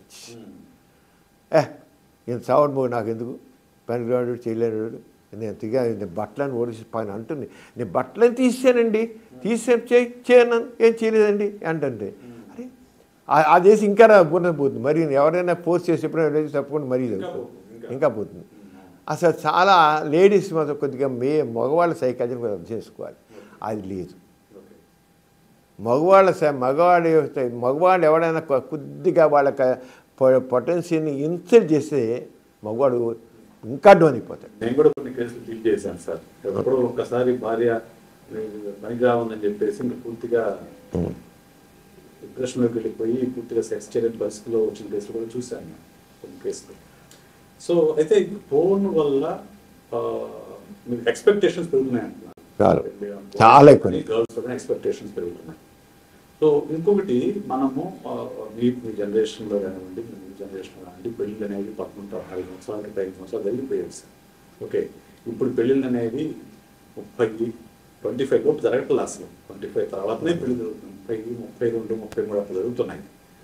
ఏ నేను చావడు మోగు నాకు ఎందుకు పనికిరాడు చేయలేడు నేను తిగా నేను బట్టలను ఓడిసి పని అంటుంది నేను బట్టలను తీసానండి తీసే చేయి చేయను ఏం చేయలేదండి అంటుంది అరే ఆ- ఆ చేసి ఇంకా నా పూర్ణ పోతుంది మరి ఎవరైనా పోస్ట్ చేసి ఎప్పుడైనా తప్పకుండా మరీ జరుగుతుంది పోతుంది, ఇంకా పోతుంది అసలు చాలా లేడీస్ మాత్రం కొద్దిగా మే మగవాళ్ళ సైకాలజీని కూడా అర్థం చేసుకోవాలి అది లేదు ఓకే మగవాళ్ళ స- మగవాడి యొక్క- మగవాడు ఎవడైనా కొ- కొద్దిగా వాళ్ళ పొటెన్షియల్ని ఇన్సల్ట్ చేస్తే మగవాడు ఇంకా డౌన్ అయిపోతాడు నేను కూడా కొన్ని కేసులు డీల్ చేశాను సార్ ఎప్పుడో ఒక్కసారి భార్య పనిగా ఉందని చెప్పేసి ఇంకా పూర్తిగా డిప్రెషన్లోకి వెళ్ళిపోయి పూర్తిగా సెక్స్ చేయలేని పరిస్థితిలో వచ్చిన కేసులు కూడా చూశాను నేను కొన్ని కేసులు సో అయితే ఈ ఫోన్ వల్ల ఆ, మీకు ఎక్స్పెక్టేషన్స్ పెరుగుతున్నాయి చాలా. చాలా ఎక్కువ. గర్ల్స్ కూడా ఎక్స్పెక్టేషన్స్ పెరుగుతున్నాయి సో ఇంకొకటి మనము ఆ, మీ మీ జనరేషన్లో కానివ్వండి మీ జనరేషన్లో కానివ్వండి పెళ్ళిళ్ళు అనేవి పదకొండు ఐదు సంవత్సరాలకి ఐదు సంవత్సరాలు వెళ్ళిపోయాయి సార్ ఓకే ఇప్పుడు పెళ్ళిళ్ళు అనేవి ముప్పై ట్వంటీ ఫైవ్ లోపు జరగట్లేదు అసలు ట్వంటీ ఫైవ్ తర్వాతనే పెళ్లి జరుగుతుంది ముప్పై ముప్పై రెండు ముప్పై మూడు అట్లా జరుగుతున్నాయి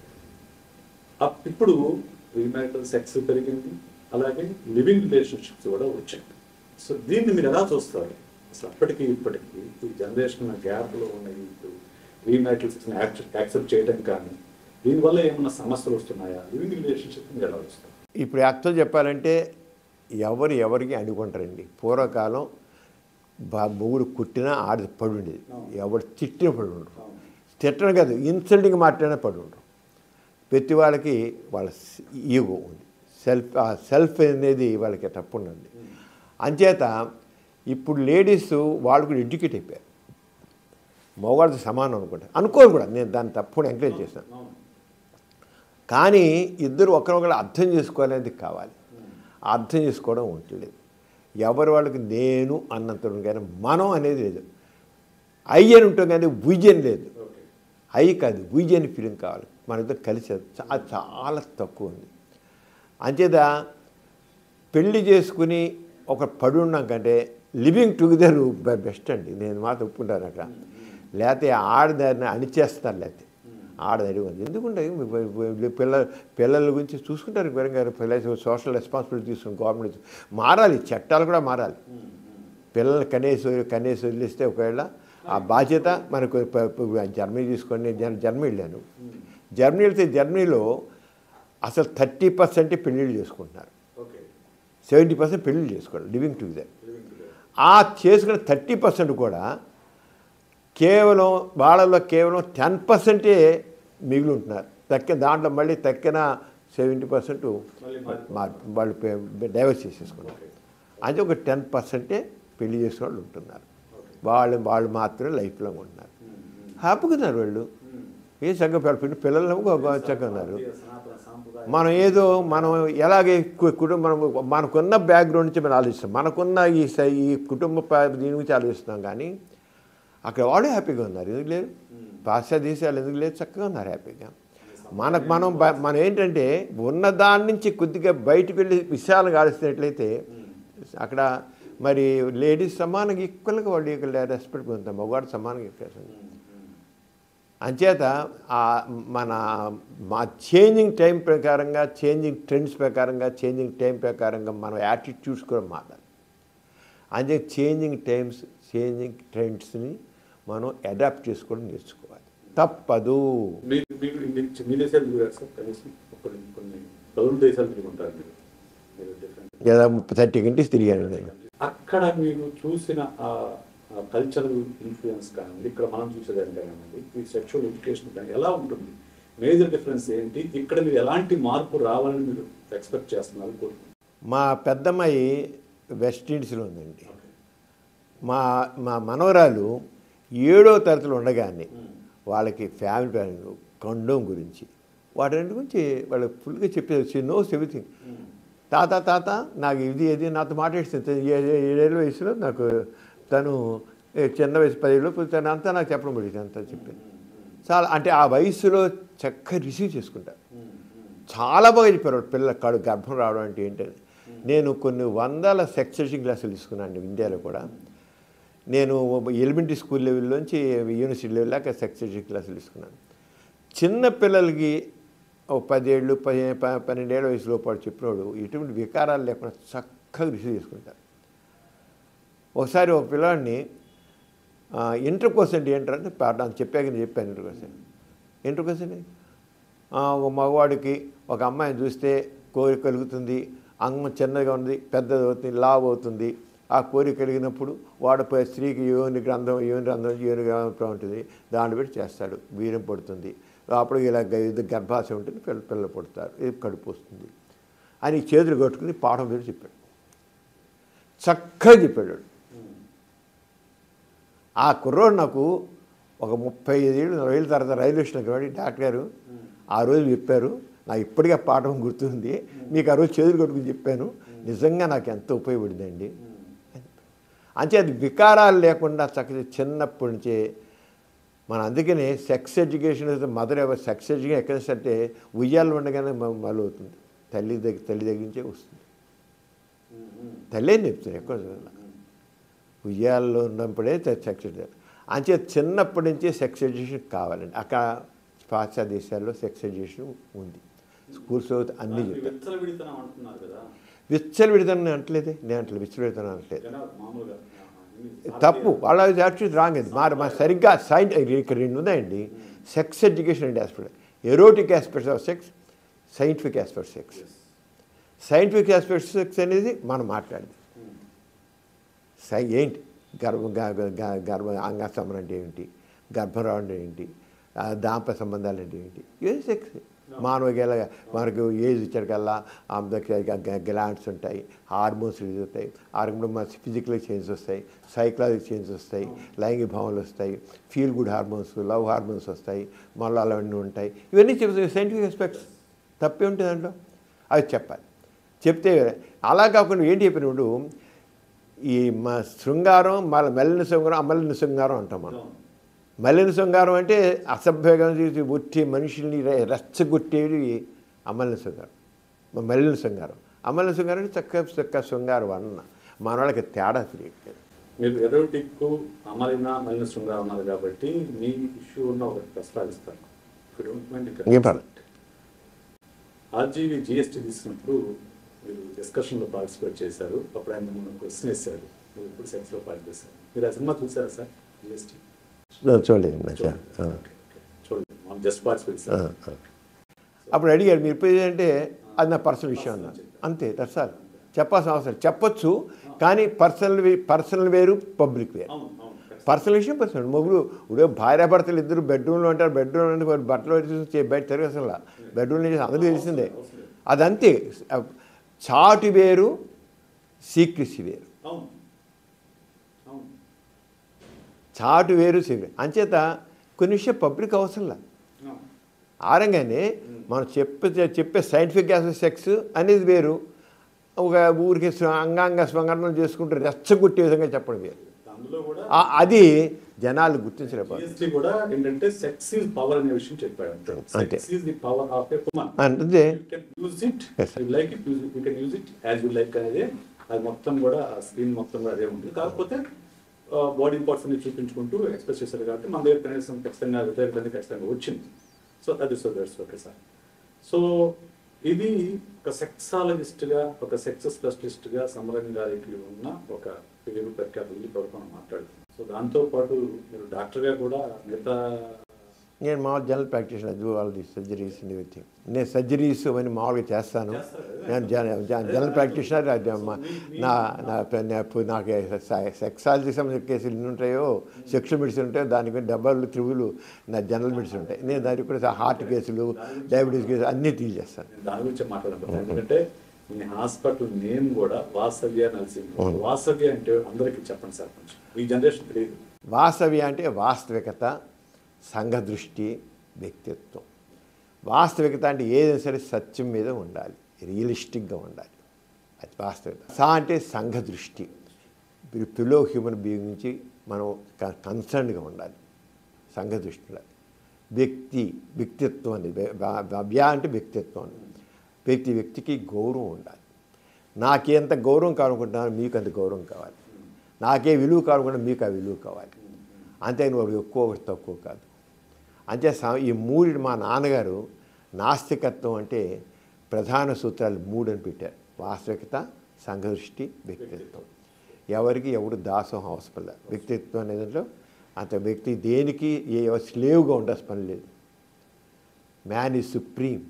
అప్- ఇప్పుడు ప్రీమారిటల్ సెక్స్ పెరిగింది అలాగే లివింగ్ రిలేషన్షిప్స్ కూడా వచ్చాయి సో దీన్ని మీరు ఎలా చూస్తారు అసలు అప్పటికి ఇప్పటికి ఈ జనరేషన్ గ్యాప్లో ఉన్న ఇప్పుడు ప్రీమారిటల్ సెక్స్ని యాక్సెప్ట్ చేయడం కానీ దీనివల్ల ఏమన్నా సమస్యలు వస్తున్నాయా లివింగ్ రిలేషన్షిప్ మీరు ఎలా చూస్తారు ఇప్పుడు యాక్చువల్ చెప్పాలంటే ఎవరు ఎవరికి అనుకుంటారండి పూర్వకాలం బా మొగుడు కుట్టినా ఆడి పడి ఉండేది ఎవడు తిట్టిన పడి ఉండరు తిట్టడం కాదు ఇన్సల్టింగ్ మాట్లాడినా పడి ఉండరు ప్రతి వాళ్ళకి వాళ్ళ ఈగో ఉంది సెల్ఫ్ ఆ సెల్ఫ్ అనేది వాళ్ళకి తప్పు ఉండండి అంచేత ఇప్పుడు లేడీస్ వాళ్ళు కూడా ఎడ్యుకేట్ అయిపోయారు మగవాడితో సమానం అనుకుంటా అనుకోరు కూడా నేను దాన్ని తప్పుడు ఎంకరేజ్ చేస్తాను అవును కానీ ఇద్దరు ఒకరొకరు అర్థం చేసుకోవాలనేది కావాలి ఆ అర్థం చేసుకోవడం ఉండలేదు ఎవరి వాళ్ళకి నేను అన్నంత ఉంటుంది కానీ మనం అనేది లేదు ఐ అని ఉంటుంది కానీ విజన్ లేదు ఓకే ఐ కాదు విజన్ ఫీలింగ్ కావాలి మన ఇద్దరు కలిసి అది చా- చాలా తక్కువ ఉంది అంచేత పెళ్లి చేసుకుని ఒక పడి ఉన్నాం కంటే లివింగ్ టుగెదర్ బెస్ట్ అండి నేను మాత్రం ఒప్పుకుంటాను అక్కడ లేకపోతే ఆడదారిని అణిచేస్తారు లేకపోతే ఆడదారి ఉంది ఎందుకుంటే పిల్ల పిల్లల గురించి చూసుకుంటారు వివరంగా పిల్లలు సోషల్ రెస్పాన్సిబిలిటీ తీసుకుని గవర్నమెంట్ మారాలి చట్టాలు కూడా మారాలి పిల్లల్ని కనీసం కనీసం వదిలిస్తే ఒకవేళ ఆ బాధ్యత మనకు ప- ప- జర్మనీ తీసుకొని నేను జర్- జర్మనీ వెళ్ళాను జర్మనీ వెళ్తే జర్మనీలో అసలు థర్టీ పర్సెంటే పెళ్ళిళ్ళు చేసుకుంటున్నారు ఓకే సెవెంటీ పర్సెంట్ పెళ్ళిళ్ళు చేసుకోవాలి లివింగ్ టుగెదర్ లివింగ్ టుగెదర్ ఆ చేసుకున్న థర్టీ పర్సెంట్ కూడా కేవలం వాళ్ళలో కేవలం టెన్ పర్సెంటే మిగిలి ఉంటున్నారు తక్కిన దాంట్లో మళ్ళీ తక్కిన సెవెంటీ పర్సెంట్ మళ్ళీ మారిపోతుంది. వాళ్ళు డైవర్స్ చేసేసుకున్నారు ఓకే అంటే ఒక టెన్ పర్సెంటే పెళ్లి చేసిన వాళ్ళు ఉంటున్నారు ఓకే వాళ్ళు వాళ్ళు మాత్రమే లైఫ్ లాంగ్ ఉంటున్నారు హ్యాపీగా ఉన్నారు వాళ్ళు మ్మ్. ఏ సంఘ పిల్లలు పిల్లలు చక్కగా ఉన్నారు భారతీయ సనాతన సాంప్రదాయ మనం ఏదో మనం ఎలాగే కు- కుటుంబం మనకున్న బ్యాక్గ్రౌండ్ నుంచి మనం ఆలోచిస్తాం మనకున్న ఈ స- ఈ కుటుంబ ప- దీని గురించి ఆలోచిస్తున్నాం కానీ అక్కడ వాళ్ళు హ్యాపీగా ఉన్నారు ఎందుకు లేదు పాశ్చాత్య దేశాలు ఎందుకు లేదు చక్కగా ఉన్నారు హ్యాపీగా మనకు మనం బ- మనం ఏంటంటే ఉన్న దాని నుంచి కొద్దిగా బయటకు వెళ్ళి విషయాలను ఆలోచిస్తున్నట్లయితే అక్కడ మరి లేడీస్ సమానంగా ఈక్వల్గా వాళ్ళు ఇక్కడ రెస్పెక్ట్ పొందుతాం మగవాడు సమానంగా ఎక్కువ అంచేత ఆ మన మా చేంజింగ్ టైం ప్రకారంగా చేంజింగ్ ట్రెండ్స్ ప్రకారంగా చేంజింగ్ టైం ప్రకారంగా మనం యాటిట్యూడ్స్ కూడా మారాలి అంతే చేంజింగ్ టైమ్స్ చేంజింగ్ ట్రెండ్స్ని మనం అడాప్ట్ చేసుకోవడం నేర్చుకోవాలి తప్పదు మీరు మీరు ఇన్ని- మీ దేశాలు తిరిగారు సార్ కనీసం కొన్ని కొన్ని పదులు దేశాలు తిరిగి ఉంటారు మీరు మీరు డిఫరెంట్ లేదా థర్టీ గంటేసి తిరిగాను నేను అక్కడ మీరు చూసిన ఆ కల్చరల్ ఇన్ఫ్లుయెన్స్ కానివ్వండి ఇక్కడ మనం చూసేదాన్ని కానివ్వండి ఈ సెక్షువల్ ఎడ్యుకేషన్ కానీ ఎలా ఉంటుంది మేజర్ డిఫరెన్స్ ఏంటి ఇక్కడ మీరు ఎలాంటి మార్పు రావాలని మీరు ఎక్స్పెక్ట్ చేస్తున్నారు కోరుకుంటున్నారు మా పెద్దమ్మాయి వెస్ట్ ఇండీస్లో ఉందండి మా మా మనవరాలు ఏడో తరగతిలో ఉండగానే వాళ్ళకి ఫ్యామిలీ ప్లానింగ్ కండోమ్ గురించి వాటి గురించి వాళ్ళకి ఫుల్గా చెప్పేది నోస్ ఎవ్రీథింగ్ తాత తాత నాకు ఇది ఇది నాతో మాట్లాడిస్తుంది ఏడేళ్ళ వయసులో నాకు తను ఏ, చిన్న వయసు పదేళ్ళు తను అంతా నాకు చెప్పడం పడింది అంతా చెప్పింది చాలా అంటే ఆ వయసులో చక్కగా రిసీవ్ చేసుకుంటారు చాలా బాగా చెప్పారు వాళ్ళ పిల్లల కాడు గర్భం రావడం అంటే ఏంటని నేను కొన్ని వందల సెక్స్ ఎడ్యుకేషన్ క్లాసులు తీసుకున్నాను ఇండియాలో కూడా నేను ఎలిమెంటరీ స్కూల్ లెవెల్లోంచి యూనివర్సిటీ లెవెల్ దాకా సెక్స్ ఎడ్యుకేషన్ క్లాసులు తీసుకున్నాను చిన్న పిల్లలకి ఒక పదేళ్ళు పది ప- పన్నెండేళ్ళ వయసులో పాటు చెప్పినోడు ఎటువంటి వికారాలు లేకుండా చక్కగా రిసీవ్ చేసుకుంటారు ఒకసారి ఒక పిల్లాడిని ఇంటర్ కోర్స్ అంటే ఏంటంటే పాఠం చెప్పాక నేను చెప్పాను ఇంటర్ కోర్స్ అని ఇంటర్ కోర్స్ అని ఆ, ఒక మగవాడికి ఒక అమ్మాయిని చూస్తే కోరిక కలుగుతుంది అంగం చిన్నగా ఉంది పెద్దది అవుతుంది లావ్ అవుతుంది ఆ కోరిక కలిగినప్పుడు వాడు పోయి స్త్రీకి యోని గ్రంథం యోని గ్రంథం యోని గ్రంథం ఉంటుంది దాన్ని బట్టి చేస్తాడు వీర్యం పడుతుంది అప్పుడు ఇలా గ- ఇది గర్భాశయం ఉంటుంది పిల్ల పిల్లలు పుడతారు ఇది కడుపు వస్తుంది అని చేతులు కట్టుకుని పాఠం పేరు చెప్పాడు చక్కగా చెప్పాడు వాడు. ఆ కుర్రోడు నాకు ఒక ముప్పై ఐదేళ్ళు నలభై ఏళ్ళ తర్వాత రైల్వే స్టేషన్కి వాడి డాక్టర్ గారు ఆ రోజు చెప్పారు నాకు ఇప్పటికే పాఠం గుర్తుంది మీకు ఆ రోజు చేతులు కొట్టుకుని చెప్పాను నిజంగా నాకు ఎంతో ఉపయోగపడిందండి అంతే అది వికారాలు లేకుండా చక్కగా చిన్నప్పటి నుంచే మన అందుకనే sex education mother ever sex education ఎక్కడ అంటే ఉయ్యాలు ఉండగానే మ- మొదలవుతుంది తల్లి దగ్గర తల్లి దగ్గర నుంచే వస్తుంది తల్లే చెప్తుంది ఎక్కడ చదవాలా. ఉయ్యాల్లో ఉన్నప్పుడే సెక్స్ ఎడ్యుకేషన్ అంతే చిన్నప్పటి నుంచే సెక్స్ ఎడ్యుకేషన్ కావాలండి అక్కడ పాశ్చాత్య దేశాల్లో సెక్స్ ఎడ్యుకేషన్ ఉంది స్కూల్స్ అన్నీ చెప్పారు విత్తల విడితనం అంటున్నారు కదా విచ్చలు విడతాను అంటలేదే నేను అంటలేదు విచ్చలు విడతాను అనట్లేదు జనాలు మామూలుగా తప్పు వాళ్ళ యాక్చువల్లీ రాంగ్ అది మరి మా సరిగ్గా సైన్ ఇక్కడ రెండు ఉన్నాయండి sex education and aspect erotic aspects of sex scientific aspect sex scientific aspect sex అనేది మనం మాట్లాడేది సై ఏంటి గర్భ గ- గ- గ- గర్భ అంగాస్తంభన అంటే ఏంటి గర్భం రావడం ఏంటి ఆ దాంప సంబంధాలు అంటే ఏంటి ఇవే సెక్స్ మానవ మనకు ఏజ్ వచ్చాకల్లా గ్లాండ్స్ ఉంటాయి హార్మోన్స్ రిలీజ్ అవుతాయి హార్మోన్ మన ఫిజికల్ చేంజెస్ వస్తాయి సైకలాజికల్ చేంజెస్ వస్తాయి లైంగిక భావనలు వస్తాయి feel good hormones love hormones వస్తాయి మళ్ళీ అలాంటివి ఉంటాయి ఇవన్నీ చెప్తాయి సైంటిఫిక్ ఎస్పెక్ట్స్ తప్పే ఉంటుంది దాంట్లో అవి చెప్పాలి చెప్తే అలా కాకుండా ఏంటి చెప్పినప్పుడు ఈ మా శృంగారం మళ్ళీ మెల్లిన శృంగారం అమలిన శృంగారం అంటాం మనం మలిన శృంగారం అంటే అసభ్యంగా చేసి ఒట్టి మనుషుల్ని రె- రెచ్చగొట్టేది అమలిన శృంగారం మ- మలిన శృంగారం అమలిన శృంగారం అంటే చక్క చక్క శృంగారం అన్న మన వాళ్ళకి తేడా తెలియట్లేదు మీరు ఎరోటిక్ అమలిన మలిన శృంగారం ఉన్నారు కాబట్టి మీ ఇష్యూ ఉన్న ఒకటి ప్రస్తావిస్తాను If you don't mind, you can ఏం పర్లేదు. ఆర్జీవి జిఎస్టీ తీసుకున్నప్పుడు మీరు డిస్కషన్లో పార్టిసిపేట్ చేశారు అప్పుడు ఆయన మిమ్మల్ని క్వశ్చన్ వేశారు మీరు ఇప్పుడు సెన్స్లో పార్ట్ చేశారు మీరు ఆ సినిమా చూసారా సార్ జిఎస్టీ చూడలేదు నాకు. ఆ. చూడండి మనం జస్ట్ పార్టిసిపేట్ ఆ, ఆ. అప్పుడు అడిగారు మీరు ఇప్పుడు ఏంటంటే అది నా పర్సనల్ విషయం అన్నారు అంతే దట్స్ ఆల్ చెప్పాల్సిన అవసరం చెప్పొచ్చు కానీ పర్సనల్ పర్సనల్ వేరు పబ్లిక్ వేరు అవును అవును correct. పర్సనల్ విషయం పర్సనల్ మొగుడు ఇప్పుడు భార్యాభర్తలు ఇద్దరు బెడ్రూమ్లో ఉంటారు బెడ్రూమ్ అంటే వాడు బట్టలు పెట్టి బయట తిరిగి అసలు బెడ్రూమ్ నుంచి అందరికీ తెలిసిందే అదంతే చాటు వేరు సీక్రెసీ వేరు అవును అవును చాటు వేరు సీక్రెట్ అంచేత కొన్ని విషయం పబ్లిక్ అవసరంలా అవును ఆరంగానే మనం చెప్పే చెప్పే సైంటిఫిక్ సెక్స్ అనేది వేరు ఒక ఊరికి స్వ- అంగాంగ స్వంగరణం చేసుకుంటూ రెచ్చగొట్టే విధంగా చెప్పడం వేరు అందులో కూడా ఆ- అది జనాలు గుర్తించలేకపోతారు జిఎస్టీ కూడా ఏంటంటే సెక్స్ ఈజ్ పవర్ అనే విషయం చెప్పాడు అంతే అంతే. Sex is the power of a woman అంటే you can use it Yes, sir. You like it you can use it as you like అనేది అది మొత్తం కూడా స్క్రీన్ మొత్తం కూడా అదే ఉంది కాకపోతే బాడీ పార్ట్స్ అన్ని చూపించుకుంటూ ఎక్స్ప్రెస్ చేశారు కాబట్టి మన దగ్గర కనీసం ఖచ్చితంగా వ్యతిరేకత ఖచ్చితంగా వచ్చింది సో అది so that's okay sir so ఇది ఒక సెక్సాలజిస్ట్గా ఒక సెక్స్ స్పెషలిస్ట్గా సమరం గారికి ఉన్న ఒక పేరు ప్రఖ్యాతులు ఇప్పటివరకు మనం మాట్లాడుతున్నాం సో దాంతో పాటు మీరు డాక్టర్గా కూడా మిగతా నేను మామూలు జనరల్ ప్రాక్టీషనర్ అది వాళ్ళది సర్జరీస్ ఎవ్రీథింగ్ నేను సర్జరీస్ అవన్నీ మామూలుగా చేస్తాను నేను జన- జన- జనరల్ ప్రాక్టీషనర్ అది మా- నా నా నా- ఇప్పుడు నాకు సెక్సాలజీకి సంబంధించిన కేసులు ఎన్ని ఉంటాయో సెక్షువల్ మెడిసిన్ ఉంటాయో దానికి డబ్బాలు త్రివులు నా జనరల్ మెడిసిన్ ఉంటాయి నేను దానికి కూడా హార్ట్ కేసులు డయాబెటీస్ కేసులు అన్నీ డీల్ చేస్తాను నేను దాని గురించి మాట్లాడతాను ఎందుకంటే మీ హాస్పిటల్ నేమ్ కూడా వాసవ్య నరసింహ వాసవ్య అంటే అందరికీ చెప్పండి సార్ కొంచెం ఈ జనరేషన్ తెలియదు వాస్తవ్య అంటే వాస్తవికత సంఘ దృష్టి వ్యక్తిత్వం వాస్తవికత అంటే ఏదైనా సరే సత్యం మీద ఉండాలి రియలిస్టిక్గా ఉండాలి అది వాస్తవికత సా అంటే సంఘ దృష్టి పిలో హ్యూమన్ బీయింగ్ నుంచి మనం కన్సర్న్గా ఉండాలి సంఘ దృష్టి ఉండాలి వ్యక్తి వ్యక్తిత్వం అనేది వ్యా అంటే వ్యక్తిత్వం అని ప్రతి వ్యక్తికి గౌరవం ఉండాలి నాకేంత గౌరవం కావాలనుకుంటున్నాను మీకు అంత గౌరవం కావాలి నాకే విలువ కావాలనుకుంటే మీకు ఆ విలువ కావాలి అంతే వాడు ఎక్కువ ఒకటి తక్కువ కాదు అంతే సా- ఈ మూడు మా నాన్నగారు నాస్తికత్వం అంటే ప్రధాన సూత్రాలు మూడు అని పెట్టారు వాస్తవికత సంఘదృష్టి వ్యక్తిత్వం ఎవరికి ఎవడు దాసోహం అవసరం లేదు వ్యక్తిత్వం అనేదాంట్లో అంత వ్యక్తి దేనికి ఏ స్లేవ్గా ఉండాల్సిన పని లేదు మ్యాన్ ఈజ్ సుప్రీం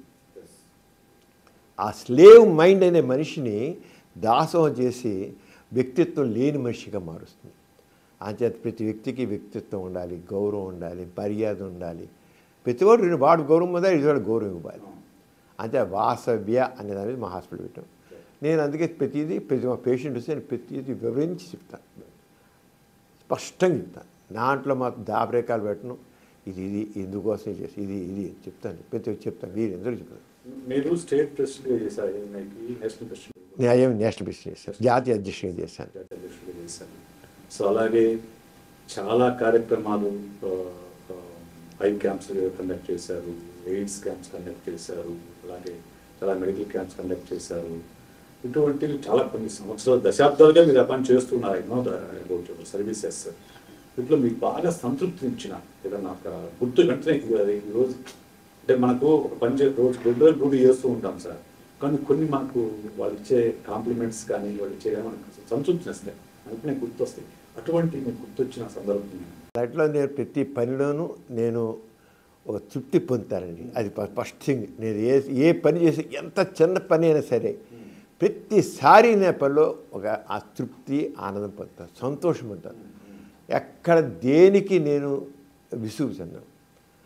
ఆ స్లేవ్ మైండ్ అనే మనిషిని దాసోహం చేసి వ్యక్తిత్వం లేని మనిషిగా మారుస్తుంది అంచేత ప్రతి వ్యక్తికి వ్యక్తిత్వం ఉండాలి గౌరవం ఉండాలి మర్యాద ఉండాలి ప్రతి వాడు రెండు వాడు గౌరవం ఉందా ఇది వాడు గౌరవం ఇవ్వాలి అంతే వాసవ్య అనే దాని మీద మా హాస్పిటల్ పెట్టాం నేను అందుకే ప్రతిదీ ప్రతి మా పేషెంట్ వస్తే నేను ప్రతిదీ వివరించి చెప్తాను స్పష్టంగా చెప్తాను దాంట్లో మాత్రం దాపరేకాలు పెట్టను ఇది ఇది ఇందుకోసం చేసి ఇది ఇది చెప్తాను ప్రతి ఒక్కటి చెప్తాను వీరు ఎందుకు చెప్తాను మీరు స్టేట్ ప్రెసిడెంట్గా చేశారు ఎన్ఐకి నేషనల్ ప్రెసిడెంట్ న్యాయం నేషనల్ బిజినెస్ జాతీయ అధ్యక్షుడిగా చేశాను జాతీయ అధ్యక్షుడిగా చేశారు సో అలాగే చాలా కార్యక్రమాలు ఐ క్యాంప్స్ కండక్ట్ చేశారు ఎయిడ్స్ క్యాంప్స్ కండక్ట్ చేశారు అలాగే చాలా మెడికల్ క్యాంప్స్ కండక్ట్ చేశారు ఇటువంటివి చాలా కొన్ని సంవత్సరాలు దశాబ్దాలుగా మీరు పని చేస్తున్నారు ఎన్నో సర్వీసెస్ వీటిలో మీకు బాగా సంతృప్తినిచ్చిన ఏదన్నా ఒక గుర్తు వెంటనే ఇది అది ఈరోజు అంటే మనకు ఒక పని చే రోజు రెగ్యులర్ డ్యూటీ చేస్తూ ఉంటాం సార్ కానీ కొన్ని మనకు వాళ్ళు ఇచ్చే కాంప్లిమెంట్స్ కానీ వాళ్ళు ఇచ్చే మనకు సంతృప్తినిస్తాయి అందుకనే గుర్తొస్తాయి అటువంటి మీకు గుర్తొచ్చిన సందర్భం దాంట్లో నేను ప్రతి పనిలోనూ నేను ఒక తృప్తి పొందుతానండి అది ఫ- ఫస్ట్ థింగ్ నేను ఏ ఏ పని చేసి ఎంత చిన్న పని అయినా సరే ప్రతిసారి నా పనిలో ఒక ఆ తృప్తి ఆనందం పొందుతాను సంతోషం పొందుతాను ఎక్కడ దేనికి నేను విసుగు చెందాను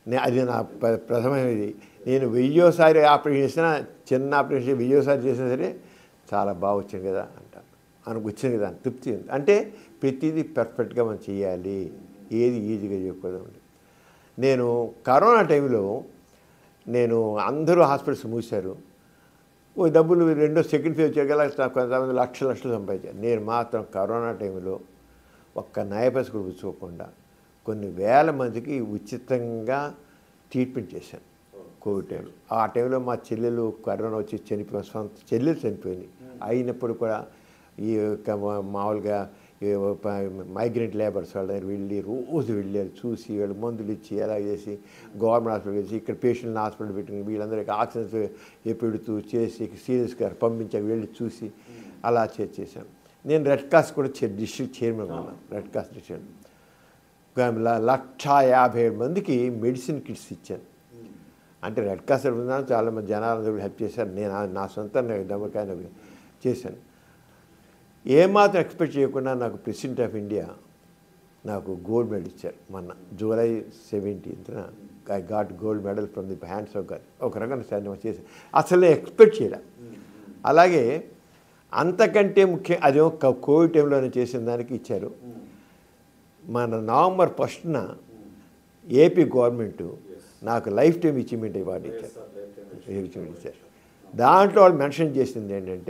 నే- అది నా ప్ర- ప్రథమైనది నేను వెయ్యోసారి ఆపరేషన్ చేసినా చిన్న ఆపరేషన్ వెయ్యోసారి చేసినా సరే చాలా బాగా వచ్చింది కదా అంటాను మనకు వచ్చింది కదా అని తృప్తి ఉంది అంటే ప్రతిదీ పర్ఫెక్ట్గా మనం చేయాలి ఏది ఈజీగా చేయకూడదు నేను కరోనా టైంలో నేను అందరూ హాస్పిటల్స్ మూశారు ఓ డబ్బులు రెండో సెకండ్ ఫేజ్ వచ్చేగల కొంతమంది లక్షల లక్షలు సంపాదించారు నేను మాత్రం కరోనా టైంలో ఒక్క నయపైస కూడా పుచ్చుకోకుండా కొన్ని వేల మందికి ఉచితంగా ట్రీట్మెంట్ చేశాను కోవిడ్ టైంలో ఆ టైంలో మా చెల్లెలు కరోనా వచ్చి చనిపోయిన సొంత చెల్లెలు చనిపోయింది అయినప్పుడు కూడా ఈ యొక్క మా- మామూలుగా ఈ ప- మైగ్రెంట్ లేబర్స్ వాళ్ళ దగ్గర వెళ్ళి రోజు వెళ్ళారు చూసి వాళ్ళు మందులు ఇచ్చి ఎలా చేసి గవర్నమెంట్ హాస్పిటల్ చేసి ఇక్కడ పేషెంట్ని హాస్పిటల్ పెట్టుకుని వీళ్ళందరికీ ఆక్సిజన్ పెడుతూ చేసి సీరియస్గా పంపించాక వెళ్ళి చూసి అలా చే- చేశాను నేను రెడ్ క్రాస్ కూడా చే డిస్ట్రిక్ట్ చైర్మన్ ఉన్నాను రెడ్ క్రాస్ డిస్ట్రిక్ట్ ల- లక్ష యాభై ఏడు మందికి మెడిసిన్ కిట్స్ ఇచ్చాను అంటే రెడ్ క్రాస్ ఉన్నాను చాలా మంది జనాలందరూ హెల్ప్ చేశారు నేను ఆ- నా సొంత దమ్మకాయ చేశాను ఏమాత్రం ఎక్స్పెక్ట్ చేయకుండా నాకు ప్రెసిడెంట్ ఆఫ్ ఇండియా నాకు గోల్డ్ మెడల్ ఇచ్చారు మొన్న జూలై సెవెంటీన్త్న I got gold medal from the hands of God ఒక రకంగా సాధ్యం చేసి అసలు నేను ఎక్స్పెక్ట్ చేయలే అలాగే అంతకంటే ముఖ్యం అదేమో క- కోవిడ్ టైంలో నేను చేసిన దానికి ఇచ్చారు మన నవంబర్ ఫస్ట్న ఏపీ గవర్నమెంట్ నాకు లైఫ్ టైం అచీవ్మెంట్ అవార్డు ఇచ్చారు అచీవ్మెంట్ ఇచ్చారు దాంట్లో వాళ్ళు మెన్షన్ చేసింది ఏంటంటే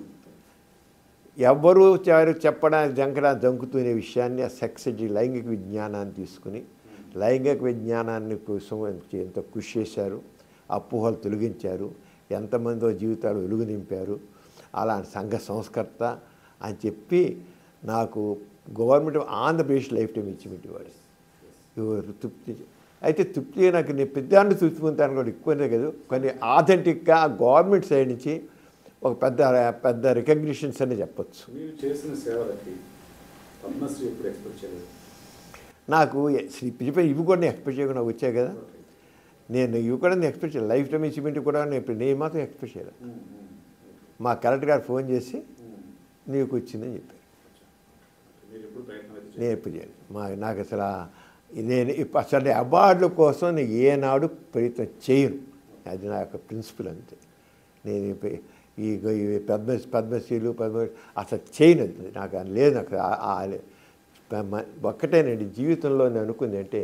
ఎవ్వరూ చారు చెప్పడానికి జంకడా జంకుతునే విషయాన్ని ఆ సెక్సీ లైంగిక విజ్ఞానాన్ని తీసుకుని లైంగిక విజ్ఞానాన్ని కోసం ఎంతో కృషి చేశారు అపోహలు తొలగించారు ఎంతమందో జీవితాలు వెలుగు నింపారు అలాంటి సంఘ సంస్కర్త అని చెప్పి నాకు government of Andhra Pradesh lifetime ఇచ్చిమిటి వాడు ఇవ్వరు తృప్తి అయితే తృప్తి నాకు నేను పెద్దాన్ని తృప్తి పొందుతాను కూడా ఎక్కువనే కదా కానీ ఆథెంటిక్గా గవర్నమెంట్ సైడ్ నుంచి ఒక పెద్ద పెద్ద రికగ్నిషన్స్ అని చెప్పొచ్చు మీరు చేసిన సేవలకి పద్మశ్రీ ఎప్పుడు ఎక్స్పెక్ట్ చేయలేదు నాకు శ్రీ పిలిపై ఇవి కూడా నేను ఎక్స్పెక్ట్ చేయకుండా వచ్చాయి కదా నేను ఇవి కూడా నేను ఎక్స్పెక్ట్ చేయలేదు లైఫ్ టైం అచీవ్మెంట్ కూడా నేను ఇప్పుడు నేను మాత్రం ఎక్స్పెక్ట్ చేయలేదు మా కలెక్టర్ గారు ఫోన్ చేసి నీకు వచ్చిందని చెప్పారు మీరు ఎప్పుడు ప్రయత్నం అయితే నేను ఎప్పుడు చేయను మా నాకు అసలు ఆ- నేను ఇప్ప- అసలు అవార్డుల కోసం నేను ఏనాడు ప్రయత్నం చేయను అది నా యొక్క ప్రిన్సిపల్ అంతే నేను ఇప్ప- ఈ ఈ పద్మ పద్మశ్రీలు పద్మ అసలు చేయను అది. నాకు అది లేదు నాకు ఆ- ఆ- మ- ఒక్కటేనండి జీవితంలో నేను అనుకుంది అంటే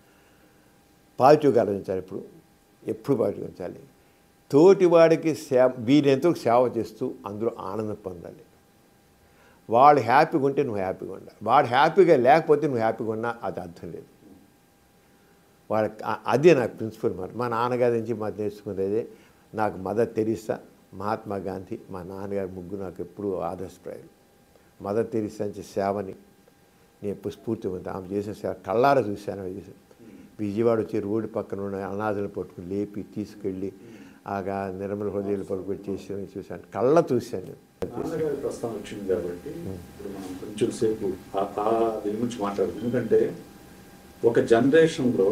పాజిటివ్గా ఆలోచించాలి ఇప్పుడు ఎప్పుడు పాజిటివ్గా ఉంచాలి తోటివాడికి సేవ వీరెంతో సేవ చేస్తూ అందులో ఆనందం పొందాలి వాడు హ్యాపీగా ఉంటే నువ్వు హ్యాపీగా ఉండాలి వాడు హ్యాపీగా లేకపోతే నువ్వు హ్యాపీగా ఉన్నా అది అర్థం లేదు వాడు అదే నాకు ప్రిన్సిపల్ మాట మా నాన్నగారి నుంచి మా నేర్చుకునేది నాకు మదర్ తెరీసా మహాత్మా గాంధీ మా నాన్నగారి ముగ్గురు నాకు ఎప్పుడూ ఆదర్శప్రాయాలు మదర్ తెరీసా నుంచి సేవని నేను ఎప్పుడు స్ఫూర్తి పొందాను ఆమె చేసిన సేవ కళ్ళారా చూశాను ఆమె చేసిన విజయవాడ వచ్చి రోడ్డు పక్కన ఉన్న అనాథలు పట్టుకుని లేపి తీసుకెళ్ళి ఆగా నిర్మల హృదయాలు పట్టుకొని చేసి చూశాను కళ్ళ చూశాను నేను. నాన్నగారి ప్రస్తావన వచ్చింది కాబట్టి ఇప్పుడు మనం కొంచెం సేపు ఆ ఆ దీని గురించి మాట్లాడదు ఎందుకంటే ఒక జనరేషన్లో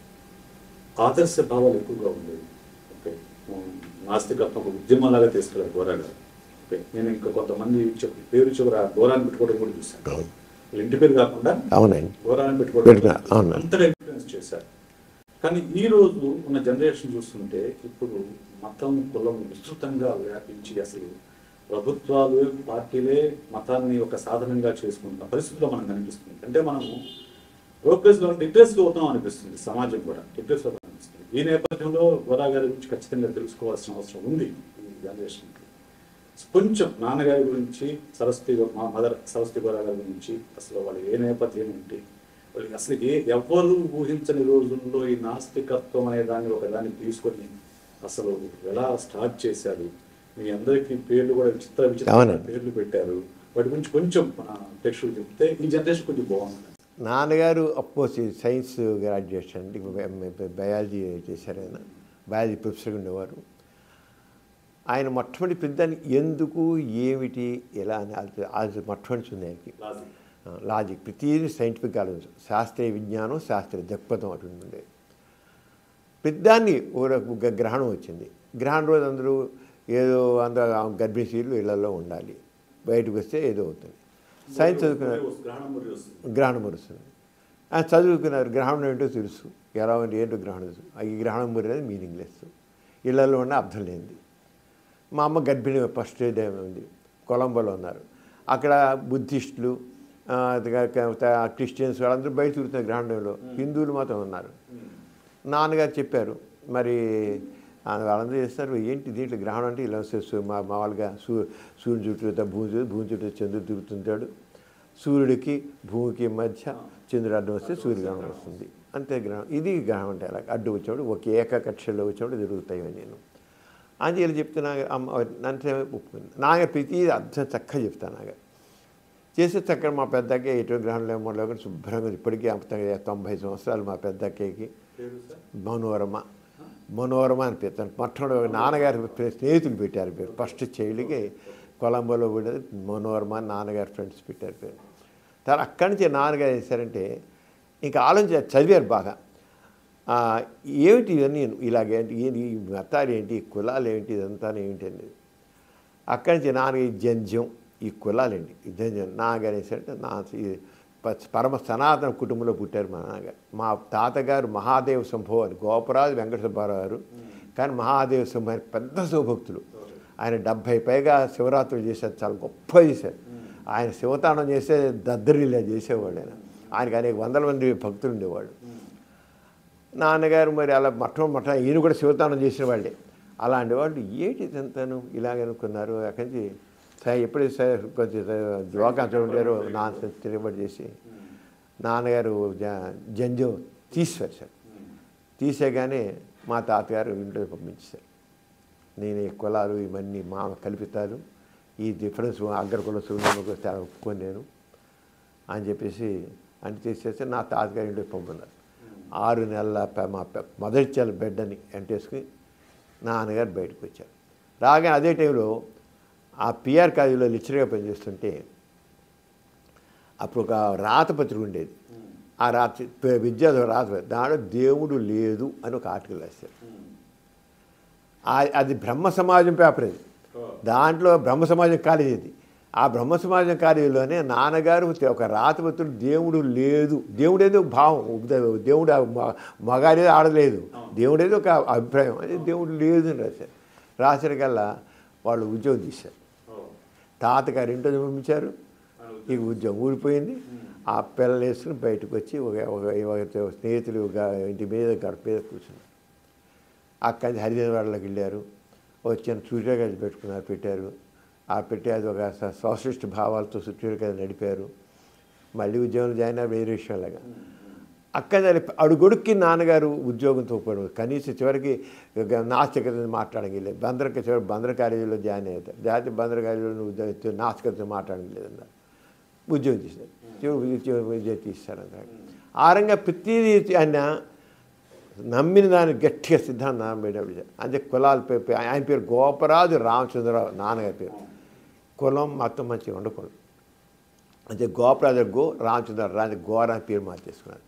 ఆదర్శ భావాలు ఎక్కువగా ఉండేవి ఓకే ఉమ్, నాస్తికత్వం ఒక ఉద్యమంలాగా తీసుకెళ్ళారు గోరాగా ఓకే నేను ఇంకా కొంతమంది చెప్పు పేరు చివర గోరాన్ని పెట్టుకోవడం కూడా చూశాను వాళ్ళ ఇంటి పేరు కాకుండా అవునండి గోరాన్ని పెట్టుకున్నా, పెట్టుకోవడం అవును. అంతగా ఇన్ఫ్లుయెన్స్ చేశారు కానీ ఈ రోజు ఉన్న జనరేషన్ చూస్తుంటే ఇప్పుడు మతం కులం విస్తృతంగా వ్యాపించి అసలు ప్రభుత్వాలు పార్టీలే మతాన్ని ఒక సాధనంగా చేసుకుంటున్న పరిస్థితిలో మనం కనిపిస్తుంది అంటే మనము ప్రోగ్రెస్ లో డిప్రెస్ అవుతాం అనిపిస్తుంది సమాజం కూడా డిప్రెస్ అవుతాం అనిపిస్తుంది ఈ నేపథ్యంలో గోరా గారి గురించి ఖచ్చితంగా తెలుసుకోవాల్సిన అవసరం ఉంది ఈ జనరేషన్కి కొంచెం నాన్నగారి గురించి సరస్వతి మా మదర్ సరస్వతి గోరా గారి గురించి అసలు వాళ్ళు ఏ నేపథ్యం ఏంటి వాళ్ళకి అసలు ఏ ఎవ్వరు ఊహించని రోజుల్లో ఈ నాస్తికత్వం అనే దాన్ని ఒక దాన్ని తీసుకొని అసలు ఎలా స్టార్ట్ చేశారు మీ అందరికీ పేర్లు కూడా విచిత్ర విచిత్ర అవునండి. పేర్లు పెట్టారు వాటి గురించి కొంచెం మన ప్రేక్షకులు చెప్తే ఈ జనరేషన్ కొంచెం బాగుంది నాన్నగారు అప్కోర్స్ సైన్స్ గ్రాడ్యుయేషన్ బయాలజీ చేశారు ఆయన బయాలజీ ప్రొఫెసర్గా ఉండేవారు ఆయన మొట్టమొదటి పెద్దాన్ని ఎందుకు ఏమిటి ఎలా అని ఆలోచన ఆలోచన మొట్టమొదటి ఉంది ఆయనకి లాజిక్. లాజిక్ ప్రతిదీ సైంటిఫిక్ ఆలోచన శాస్త్రీయ విజ్ఞానం శాస్త్రీయ దృక్పథం అటు ఉండే పెద్దాన్ని ఒక గ్రహణం వచ్చింది గ్రహణం రోజు అందరూ ఏదో అందరూ గర్భిణీ స్త్రీలు ఇళ్లలో ఉండాలి బయటకు వస్తే ఏదో అవుతుంది సైన్స్ చదువుకున్నారు గ్రహణం మరి వస్తుంది గ్రహణం వస్తుంది ఆయన చదువుకున్నారు గ్రహణం ఏంటో తెలుసు ఎలా ఉంది ఏంటో గ్రహణం ఈ గ్రహణం మురేది మీనింగ్లెస్ ఇళ్లలో ఉన్న అర్థం లేనిది మా అమ్మ గర్భిణి ఫస్ట్ డే ఉంది కొలంబోలో ఉన్నారు అక్కడ బుద్ధిస్టులు ఆ, త- క్రిస్టియన్స్ వాళ్ళందరూ బయట తిరుగుతున్నారు గ్రహణంలో హిందువులు మాత్రం ఉన్నారు నాన్నగారు చెప్పారు మరి ఆ, వాళ్ళందరూ చేస్తారు ఏంటి దీంట్లో గ్రహణం అంటే ఇలా వస్తే సూ- మా మామూలుగా సూ సూర్యుడు చుట్టూ తిరుగుతా భూమి చుట్టూ భూమి చుట్టూ చంద్రుడు తిరుగుతుంటాడు సూర్యుడికి భూమికి మధ్య చంద్రుడు అడ్డం వస్తే సూర్యగ్రహణం వస్తుంది అంతే గ్రహణం ఇది గ్రహణం అంటే అలా అడ్డు వచ్చేవాడు ఒక ఏకకక్షలో వచ్చేవాడు జరుగుతాయి నేను అని చెప్పి చెప్తున్నా అమ్మ నన్ను ఒప్పుకుంది నాగా ప్రతి అర్థం చక్కగా చెప్తాను నాగా చేసే చక్కగా మా పెద్దకి ఎటువంటి గ్రహణంలో ఏమో కూడా శుభ్రంగా ఇప్పటికీ అంత తొంభై సంవత్సరాలు మా పెద్దక్కకి పేరు సార్ మనోరమ మనోరమ అని పెట్టాను మొట్టమొదటి నాన్నగారి స్నేహితులు పెట్టారు పేరు ఫస్ట్ చైల్డ్కి కొలంబోలో కూడా మనోరమ అని నాన్నగారి ఫ్రెండ్స్ పెట్టారు పేరు తర్వాత అక్కడి నుంచి నాన్నగారు ఏం చేశారంటే ఇంకా ఆలోచించి చదివారు బాగా ఆ, ఏమిటి ఇవన్నీ ఇలాగేంటి ఏంటి ఈ మతాలు ఏంటి ఈ కులాలు ఏంటి ఇదంతా ఏంటి అనేది అక్కడి నుంచి నాన్న ఈ జంధ్యం ఈ కులాలండి ఈ జంధ్యం నాన్నగారు వేసారంటే నా ఈ ప- పరమ సనాతన కుటుంబంలో పుట్టారు మా నాన్నగారు మా తాతగారు మహాదేవ శంభో అని గోపరాజు వెంకట సుబ్బారావు గారు కానీ మహాదేవ శంభో ఆయన పెద్ద శివభక్తులు ఆయన డెబ్భై పైగా శివరాత్రులు చేశారు చాలా గొప్ప చేశారు ఆయన శివతాండం చేస్తే దద్దరిలా చేసేవాడు ఆయన ఆయనకి అనేక వందల మంది భక్తులు ఉండేవాళ్ళు నాన్నగారు మరి అలా మఠం మఠం ఈయన కూడా శివతానం చేసిన వాళ్ళే అలాంటి వాళ్ళు ఏంటి ఇదంతాను ఇలాగనుకున్నారు అక్కడి నుంచి సరే ఎప్పుడైతే సరే కొంచెం యోగాంతం ఉండారో నాన్న తిరగబడి చేసి నాన్నగారు జ- జంజం తీసేవారు సార్ తీసేగానే మా తాతగారు ఇంట్లో పంపించారు నేను ఈ కులాలు ఇవన్నీ మా కల్పితాలు ఈ డిఫరెన్స్ అగ్రకుల సూర్యులకు ఒప్పుకొని నేను అని చెప్పేసి అని తీసేస్తే నా తాతగారి ఇంటికి పంపున్నారు ఆరు నెలల పె- మా పె- మొదటి చెల బిడ్డని ఎంటేసుకుని నాన్నగారు బయటకు వచ్చారు రాగానే అదే టైంలో ఆ పిఆర్ కాలేజీలో లెక్చర్గా పనిచేస్తుంటే అప్పుడు ఒక రాతపత్రిక ఉండేది ఆ రాత విద్యార్థి రాతపత్రిక దాంట్లో దేవుడు లేదు అని ఒక ఆర్టికల్ రాశారు ఆ- అది బ్రహ్మ సమాజం పేపర్ అది దాంట్లో బ్రహ్మ సమాజం కాలేజీ అది ఆ బ్రహ్మ సమాజం కాలేజీలోనే నాన్నగారు ఒక రాతపత్రుడు దేవుడు లేదు దేవుడు ఏదో భావం ఉద- దేవుడు ఆ మ- మగాడేదో ఆడలేదు దేవుడు ఏదో ఒక అభిప్రాయం అది దేవుడు లేదు అని రాశారు రాసిన కల్లా వాళ్ళు ఉద్యోగం తీశారు తాతగారు ఇంట్లో పంపించారు ఇక ఉద్యోగం ఊడిపోయింది ఆ పిల్లలు వేసుకుని బయటకు వచ్చి ఒక ఒక- ఒక స్నేహితులు ఒక ఇంటి మీద గడప మీద కూర్చున్నారు అక్కడి నుంచి హరిజనవాడలోకి వెళ్ళారు వచ్చిన సూర్యగాజు పెట్టుకున్నారు పెట్టారు ఆ పెట్టి అది ఒక స- సోషలిస్ట్ భావాలతో సూర్యగాజు నడిపారు మళ్ళీ ఉద్యోగంలో జాయిన్ అయ్యారు వేరే విషయంలాగా అక్కడ అడుగొడుక్కి నాన్నగారు ఉద్యోగంతో పడు కనీసం చివరికి ఇక నాస్తికత మాట్లాడడం లేదు బందరక చివరి బందర కాలేజీలో జాయిన్ అవుతారు జాతీయ బందర కాలేజీలో ఉద్యోగం నాస్తికత మాట్లాడడం లేదన్నారు ఉద్యోగం తీశారు చివరి ఉద్యోగం ఉద్యోగం తీస్తారు అన్నారు ఆ రంగా ప్రతిదీ ఆయన నమ్మిన దాన్ని గట్టిగా సిద్ధాంతం పెట్టాడు అంటే కులాల పేరు పే- ఆయన పేరు గోపరాజు రామచంద్రరావు నాన్నగారి పేరు కులం మొత్తం మంచిగా ఉండకూడదు అంటే గోపరాజు గో రామచంద్రరావు రాజు గోర అని పేరు మార్చేసుకున్నారు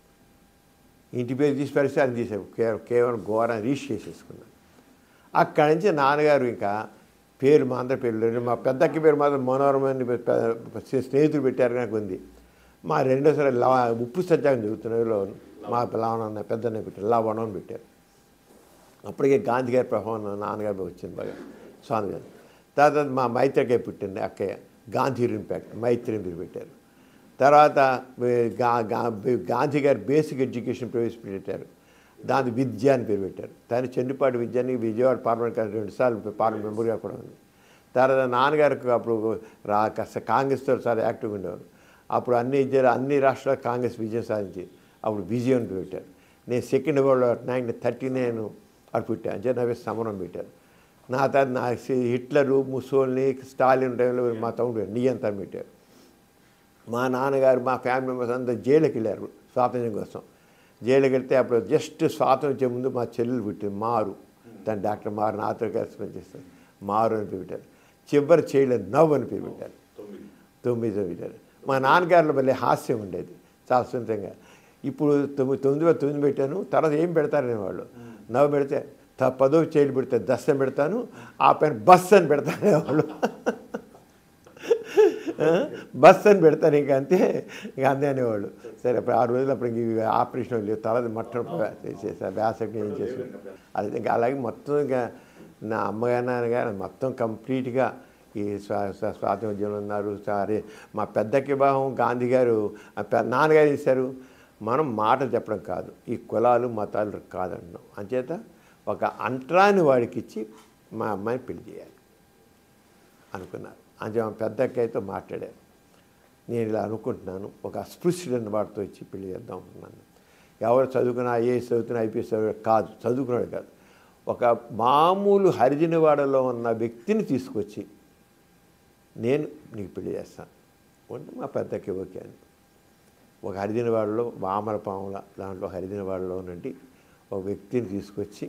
ఇంటి పేరు తీసి పరిస్థితి ఆయన తీసారు కేవలం కేవలం గోర అని రీచ్ చేసేసుకున్నారు అక్కడి నుంచి నాన్నగారు ఇంకా పేరు మా అందరి పేర్లు లేరు. మా పెద్దక్క పేరు మాత్రం మనోరమ అని పె- పె- స్నేహితులు పెట్టారు నాకు ఉంది మా రెండోసారి లా ఉప్పు సత్యాగం జరుగుతున్నలో మా లవణ పెద్దన్న పెట్టారు లవణం అని పెట్టారు అప్పటికే గాంధీ గారి ప్రభావం నా నాన్నగారి మీద వచ్చింది బాగా స్వామి గారు తర్వాత మా మైత్రికాయ పుట్టింది అక్కయ్య గాంధీ ఇంపాక్ట్ మైత్రి మీరు పెట్టారు తర్వాత వే- గా గా- గాంధీ గారు బేసిక్ ఎడ్యుకేషన్ ప్రవేశపెట్టారు దాని విద్య అని పేరు పెట్టారు దాని చెన్నిపాటి విద్యని విజయవాడ పార్లమెంట్ కాదు రెండు సార్లు పార్లమెంట్ మెంబర్గా కూడా ఉంది తర్వాత నాన్నగారికి అప్పుడు రా కాస్త కాంగ్రెస్తో చాలా యాక్టివ్గా ఉండేవారు అప్పుడు అన్ని విద్యలు అన్ని రాష్ట్రాలు కాంగ్రెస్ విజయం సాధించి అప్పుడు విజయం అని పెట్టారు నేను second world war nineteen thirty nine అప్పుడు పెట్టాను అంటే నవ్వే సమరం పెట్టారు నా తర్వాత నా హిట్లరు ముసోల్ని స్టాలిన్ టైంలో మా తమ్ముడు నియంత్రణ పెట్టారు మా నాన్నగారు మా ఫ్యామిలీ మెంబర్స్ అంతా జైలుకి వెళ్ళారు స్వాతంత్ర్యం కోసం జైలుకి వెళ్తే అప్పుడు జస్ట్ స్వాతంత్రం వచ్చే ముందు మా చెల్లెలు పుట్టింది మారు తన డాక్టర్ మారు నాతో కలిసి పనిచేస్తారు మారు అని పేరు పెట్టారు చివరి చేయలేదు నవ్వు అని పేరు పెట్టారు తొమ్మిది తొమ్మిది పెట్టారు మా నాన్నగారిలో మళ్ళీ హాస్యం ఉండేది చాలా సున్నితంగా ఇప్పుడు తొమ్మిది తొమ్మిదిలో తొమ్మిది పెట్టాను తర్వాత ఏం పెడతారనే వాళ్ళు నవ్వు పెడితే త- పదో చేయలు పెడితే దశ పెడతాను ఆ పైన బస్ అని పెడతానే వాళ్ళు ఆ, బస్ అని పెడతాను ఇంకా అంతే ఇంకా అంతే అనేవాళ్ళు సరే అప్పుడు ఆ రోజులు అప్పుడు ఇంక ఆపరేషన్ లేవు తల మొట్టం చేసేసారు వ్యాసకి ఏం చేసారు అది ఇంకా అలాగే మొత్తం ఇంకా నా అమ్మగారు నాన్నగారు మొత్తం కంప్లీట్గా ఈ స్వా స్వా- స్వాతంత్ర్యంలో ఉన్నారు సరే మా పెద్దకి వివాహం గాంధీ గారు ఆ పె- నాన్నగారు చేశారు మనం మాటలు చెప్పడం కాదు ఈ కులాలు మతాలు కాదన్నాం అంచేత ఒక అంటరాని వాడికి ఇచ్చి మా అమ్మాయిని పెళ్లి చేయాలి అనుకున్నారు అంటే మా పెద్ద అక్కయ్యతో మాట్లాడారు నేను ఇలా అనుకుంటున్నాను ఒక అస్పృశ్యుడైన వాడితో ఇచ్చి పెళ్లి చేద్దాం అనుకున్నాను ఎవరు చదువుకున్న ఐఏఎస్ చదువుతున్న ఐపీఎస్ చదువు కాదు చదువుకున్నాడు కాదు ఒక మామూలు హరిజనవాడలో ఉన్న వ్యక్తిని తీసుకొచ్చి నేను నీకు పెళ్లి చేస్తాను అంటే మా పెద్దకి ఓకే అని ఒక హరిజనవాడలో వామరపాముల దాంట్లో హరిజనవాడలో నుండి ఒక వ్యక్తిని తీసుకొచ్చి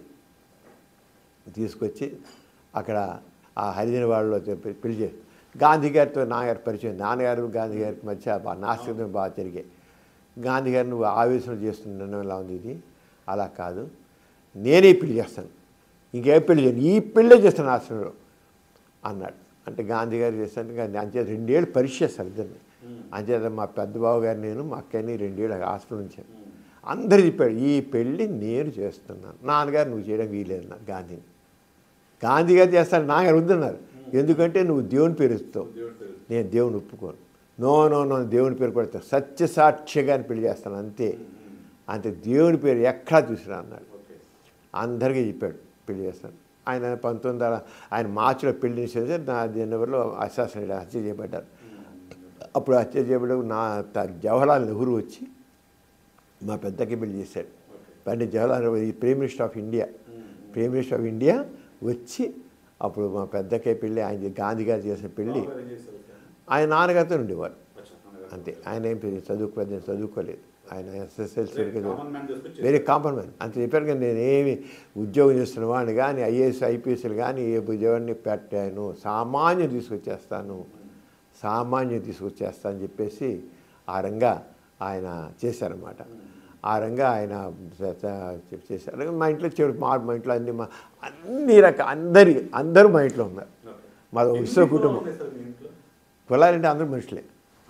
తీసుకొచ్చి అక్కడ ఆ హరిజనవాడలో చెప్పి పెళ్లి చేసి గాంధీ గారితో నాన్నగారి పరిచయం నాన్నగారు గాంధీ గారికి మధ్య బాగా నాస్తికం బాగా జరిగాయి గాంధీ గారు నువ్వు ఆవేశం చేస్తున్నాను ఎలా ఉంది ఇది అలా కాదు నేనే పెళ్లి చేస్తాను ఇంకేం పెళ్లి చేయను ఈ పెళ్ళే చేస్తాను ఆశ్రమంలో అన్నాడు అంటే గాంధీ గారు చేస్తాను కానీ అంచేత రెండేళ్ళు పరీక్ష చేస్తారు ఇద్దరిని అంచేత మా పెద్ద బావ గారు నేను మా అక్కని రెండేళ్ళు హాస్పిటల్ ఉంచాను అందరు చెప్పాడు ఈ పెళ్ళి నేను చేస్తున్నాను నాన్నగారు నువ్వు చేయడం వీలేదు నాకు గాంధీని గాంధీ గారు చేస్తాను నాన్నగారు వద్దన్నారు ఎందుకంటే నువ్వు దేవుని పేరు ఇస్తావు నేను దేవుని ఒప్పుకోను నో నో నో దేవుని పేరు కొడతాను సత్యసాక్షిగా పెళ్లి చేస్తాను అంతే అంతే దేవుని పేరు ఎక్కడా చూసినా అన్నాడు అందరికీ చెప్పాడు పెళ్లి చేస్తాను ఆయన పంతొమ్మిది వందల ఆయన మార్చిలో పెళ్లి చేసేది నా జనవరిలో అసాసన హత్య చేయబడ్డారు అప్పుడు హత్య చేయబడి నా త- జవహర్లాల్ నెహ్రూ వచ్చి మా పెద్దకి పెళ్లి చేశాడు పండిత్ జవహర్లాల్ నెహ్రూ ఈ prime minister of India prime minister of India వచ్చి అప్పుడు మా పెద్దకే పెళ్ళి ఆయన గాంధీ గారు చేసిన పెళ్ళి బావగారు ఏం చేశారు సార్? ఆయన నాన్నగారితో ఉండేవారు అచ్చా, నాన్నగారు. అంతే ఆయన ఏం పెద్ద చదువు పెద్ద చదువుకోలేదు ఆయన ఎస్ఎస్ఎల్సీ అదే, common man చేసుకొచ్చి వెరీ కామన్ మ్యాన్ అంత చెప్పారు కానీ నేనేమి ఉద్యోగం చేస్తున్న వాడిని కానీ ఐఏఎస్ ఐపీఎస్లు కానీ ఏ ఉద్యోగాన్ని పెట్టాను సామాన్యం తీసుకొచ్చేస్తాను సామాన్యం తీసుకొచ్చేస్తా అని చెప్పేసి ఆ రంగా ఆయన చేశారన్నమాట ఆ రంగా ఆయన చ- చ- చేశారు మా ఇంట్లో చెడు మా మా ఇంట్లో అన్ని మా అన్ని రకాల అందరి అందరూ మా ఇంట్లో ఉన్నారు మా విశ్వ ఎన్ని కుటుంబం కులాలు ఉన్నాయి సార్ మీ ఇంట్లో? కులాలంటే అందరూ మనుషులే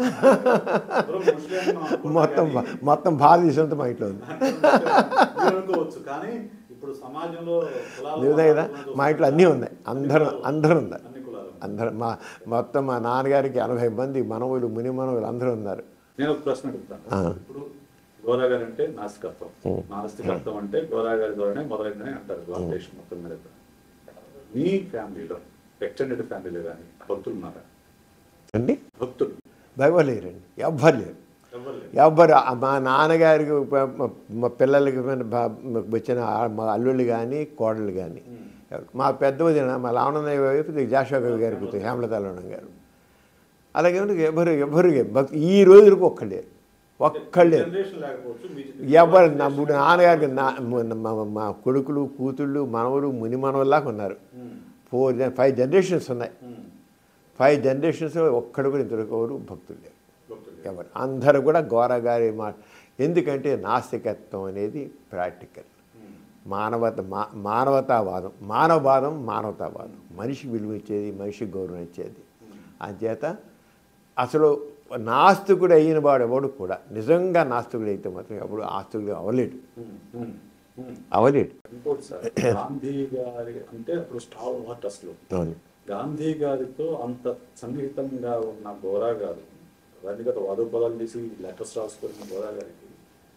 అందరూ ముస్లిం అని మనం అనుకుంటాం మొత్తం కానీ మొత్తం భారతదేశంతో మా ఇంట్లో ఉంది మీరు అనుకోవచ్చు కానీ ఇప్పుడు సమాజంలో కులాలు లేదా కదా మతాలు మా ఇంట్లో అన్నీ ఉన్నాయి అందరూ కులాలు. అందరూ ఉన్నారు అన్ని కులాలు అందరూ మా మొత్తం మా నాన్నగారికి ఎనభై మంది మనవులు ముని మనవులు అందరూ ఉన్నారు నేను ఒక ప్రశ్న అడుగుతాను ఆ. ఇప్పుడు గోరా గారు అంటే నాస్తికత్వం నాస్తికత్వం అంటే గోరా గారి ద్వారానే మొదలైందని అంటారు భారతదేశం మొత్తం మీద కూడా. మీ ఫ్యామిలీలో ఎక్స్టెండెడ్ ఫ్యామిలీలో కానీ భక్తులు ఉన్నారా అండి భక్తులు భయపడ లేరండి ఎవ్వరు లేరు ఎవరు లేరు. ఎవ్వరు ఆ మా నాన్నగారికి ప- మా- మా పిల్లలకి మన బా- వచ్చిన ఆ- మా అల్లుళ్ళు కానీ కోడళ్ళు కానీ మా పెద్ద వదిన మా లావణయ్య వైపు జాషా కవి గారి కూతురు హేమలతాలవణం గారు అలాగే ఉంది ఎవరు ఎవరు భక్తి ఈ రోజులకు ఒక్కలేరు ఒక్కళ్ళేరు జనరేషన్ లేకపోవచ్చు మీ- ఎవరు నా ఇప్పుడు నాన్నగారికి నా మా మా కొడుకులు కూతుళ్ళు మనవలు ముని మనవల్లాగా ఉన్నారు ఉమ్, ఫోర్ ఫైవ్ జనరేషన్స్ ఉన్నాయి ఉమ్, ఫైవ్ జనరేషన్స్ ఒక్కడు కూడా ఇద్దరు ఎవరు భక్తులు లేరు భక్తులు. ఎవరు అందరూ కూడా గోరగారి మాట ఎందుకంటే నాస్తికత్వం అనేది ప్రాక్టికల్ ఉమ్, మానవత మా మానవతావాదం మానవవాదం మానవతావాదం మనిషికి విలువ ఇచ్చేది మనిషికి గౌరవం ఇచ్చేది అంచేత అసలు నాస్తికుడు అయిన వాడు ఎవడు కూడా నిజంగా నాస్తికుడు అయితే మాత్రం ఎవడు ఆస్తికుడు అవ్వలేడు ఉమ్, ఉమ్, ఉమ్. అవ్వలేడు ఇంకోటి సార్ గాంధీ గారి అంటే అప్పుడు స్టాల్ వాట్ అసలు అవును గాంధీ గారితో అంత సన్నిహితంగా ఉన్న గోరా గారు వ్యక్తిగత వాదోపదాలు చేసి లెటర్స్ రాసుకున్న గోరా గారికి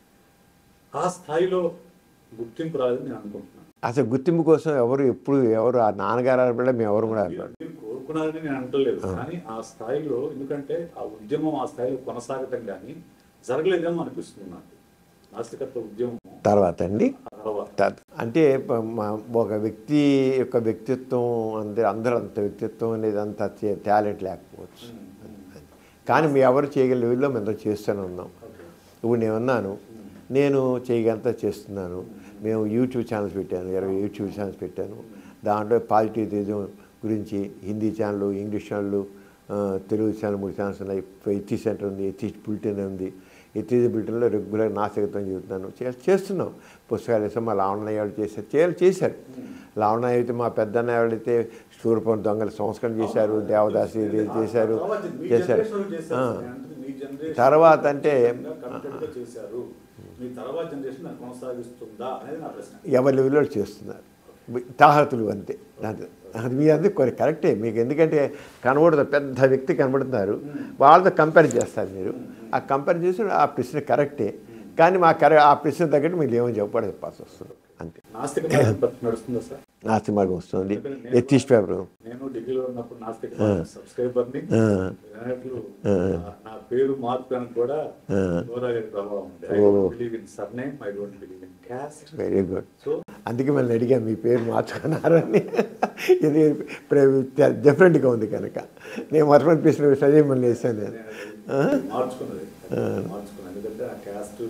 ఆ స్థాయిలో గుర్తింపు రాదని నేను అనుకుంటున్నాను అసలు గుర్తింపు కోసం ఎవరు ఎప్పుడు ఎవరు ఆ నాన్నగారు ఆడబడ్డ మేము ఎవరు కూడా ఆడబడ్డాం మీరు కోరుకున్నారని నేను అంటలేదు కానీ ఆ స్థాయిలో ఎందుకంటే ఆ ఉద్యమం ఆ స్థాయిలో కొనసాగటం కానీ జరగలేదేమో అనిపిస్తుంది నాకు నాస్తికత్వ ఉద్యమం తర్వాత అండి ఆ తర్వాత త- అంటే ప- మా- ఒక వ్యక్తి యొక్క వ్యక్తిత్వం అందరూ అందరూ అంత వ్యక్తిత్వం అనేది అంత టాలెంట్ లేకపోవచ్చు కానీ మీ ఎవరు చేయగల లెవెల్లో మేము చేస్తూనే ఉన్నాం ఇప్పుడు నేను ఉన్నాను నేను చేయగలంతా చేస్తున్నాను మేము యూట్యూబ్ ఛానల్స్ పెట్టాను ఇరవై యూట్యూబ్ ఛానల్స్ పెట్టాను దాంట్లో పాజిటివ్ దేశం గురించి Hindi channel English channel Telugu channel మూడు ఛానల్స్ ఉన్నాయి ఎత్తి సెంటర్ ఉంది ఎత్తి బులెటిన్ ఉంది ఇతీజ బిల్టన్లో రెగ్యులర్ నాసికత్వం చెబుతున్నాను చే- చేస్తున్నాం పుస్తకాలు వేసాం మా లావణ్య వాళ్ళు చేశారు చేయాలి చేశారు లావణ్య అయితే మా పెద్దన్న వాళ్ళైతే సూర్యపం దొంగలు సంస్కరణ చేశారు దేవదాసి ఇది చేశారు తర్వాత మీ చేశారు generation లో చేశారు ఆ. సార్. అంటే మీ generation తర్వాత అంటే committed గా చేశారు మీ తర్వాత జనరేషన్ దాన్ని కొనసాగిస్తుందా అనేది నా ప్రశ్న ఎవరి లెవెల్లో చేస్తున్నారు తాహతులు అంతే దాంట్లో అది మీ అందరూ కొన్ని కరెక్టే మీకు ఎందుకంటే కనబడుతుంది పెద్ద వ్యక్తి కనబడుతున్నారు వాళ్ళతో కంపేర్ చేస్తారు మీరు ఆ కంపేర్ చేసి ఆ ప్రశ్న కరెక్టే కానీ మా కరె ఆ ప్రశ్న తగ్గట్టు మీరు ఏమని చెప్పాలి చెప్పాల్సి వస్తుంది అంతే నాస్తిక మార్గం బతుకు నడుస్తుందా సార్ నాస్తి మార్గం వస్తుంది ఎత్తిష్ పేపర్ నేను డిగ్రీలో ఉన్నప్పుడు నాస్తిక సబ్స్క్రైబర్ ని ఆ. వినట్లు నా- నా పేరు మార్పుడానికి కూడా గోదావరి ప్రభావం ఉంది I don't believe in surname I don't believe in caste very good so అందుకే మళ్ళీ అడిగా మీ పేరు మార్చుకున్నారని ఇది డిఫరెంట్గా ఉంది కనుక నేను మొట్టమొదటి ప్రశ్న చదివి మళ్ళీ వేసాను నేను మార్చుకున్నది మార్చుకున్నది ఎందుకంటే ఆ క్యాస్ట్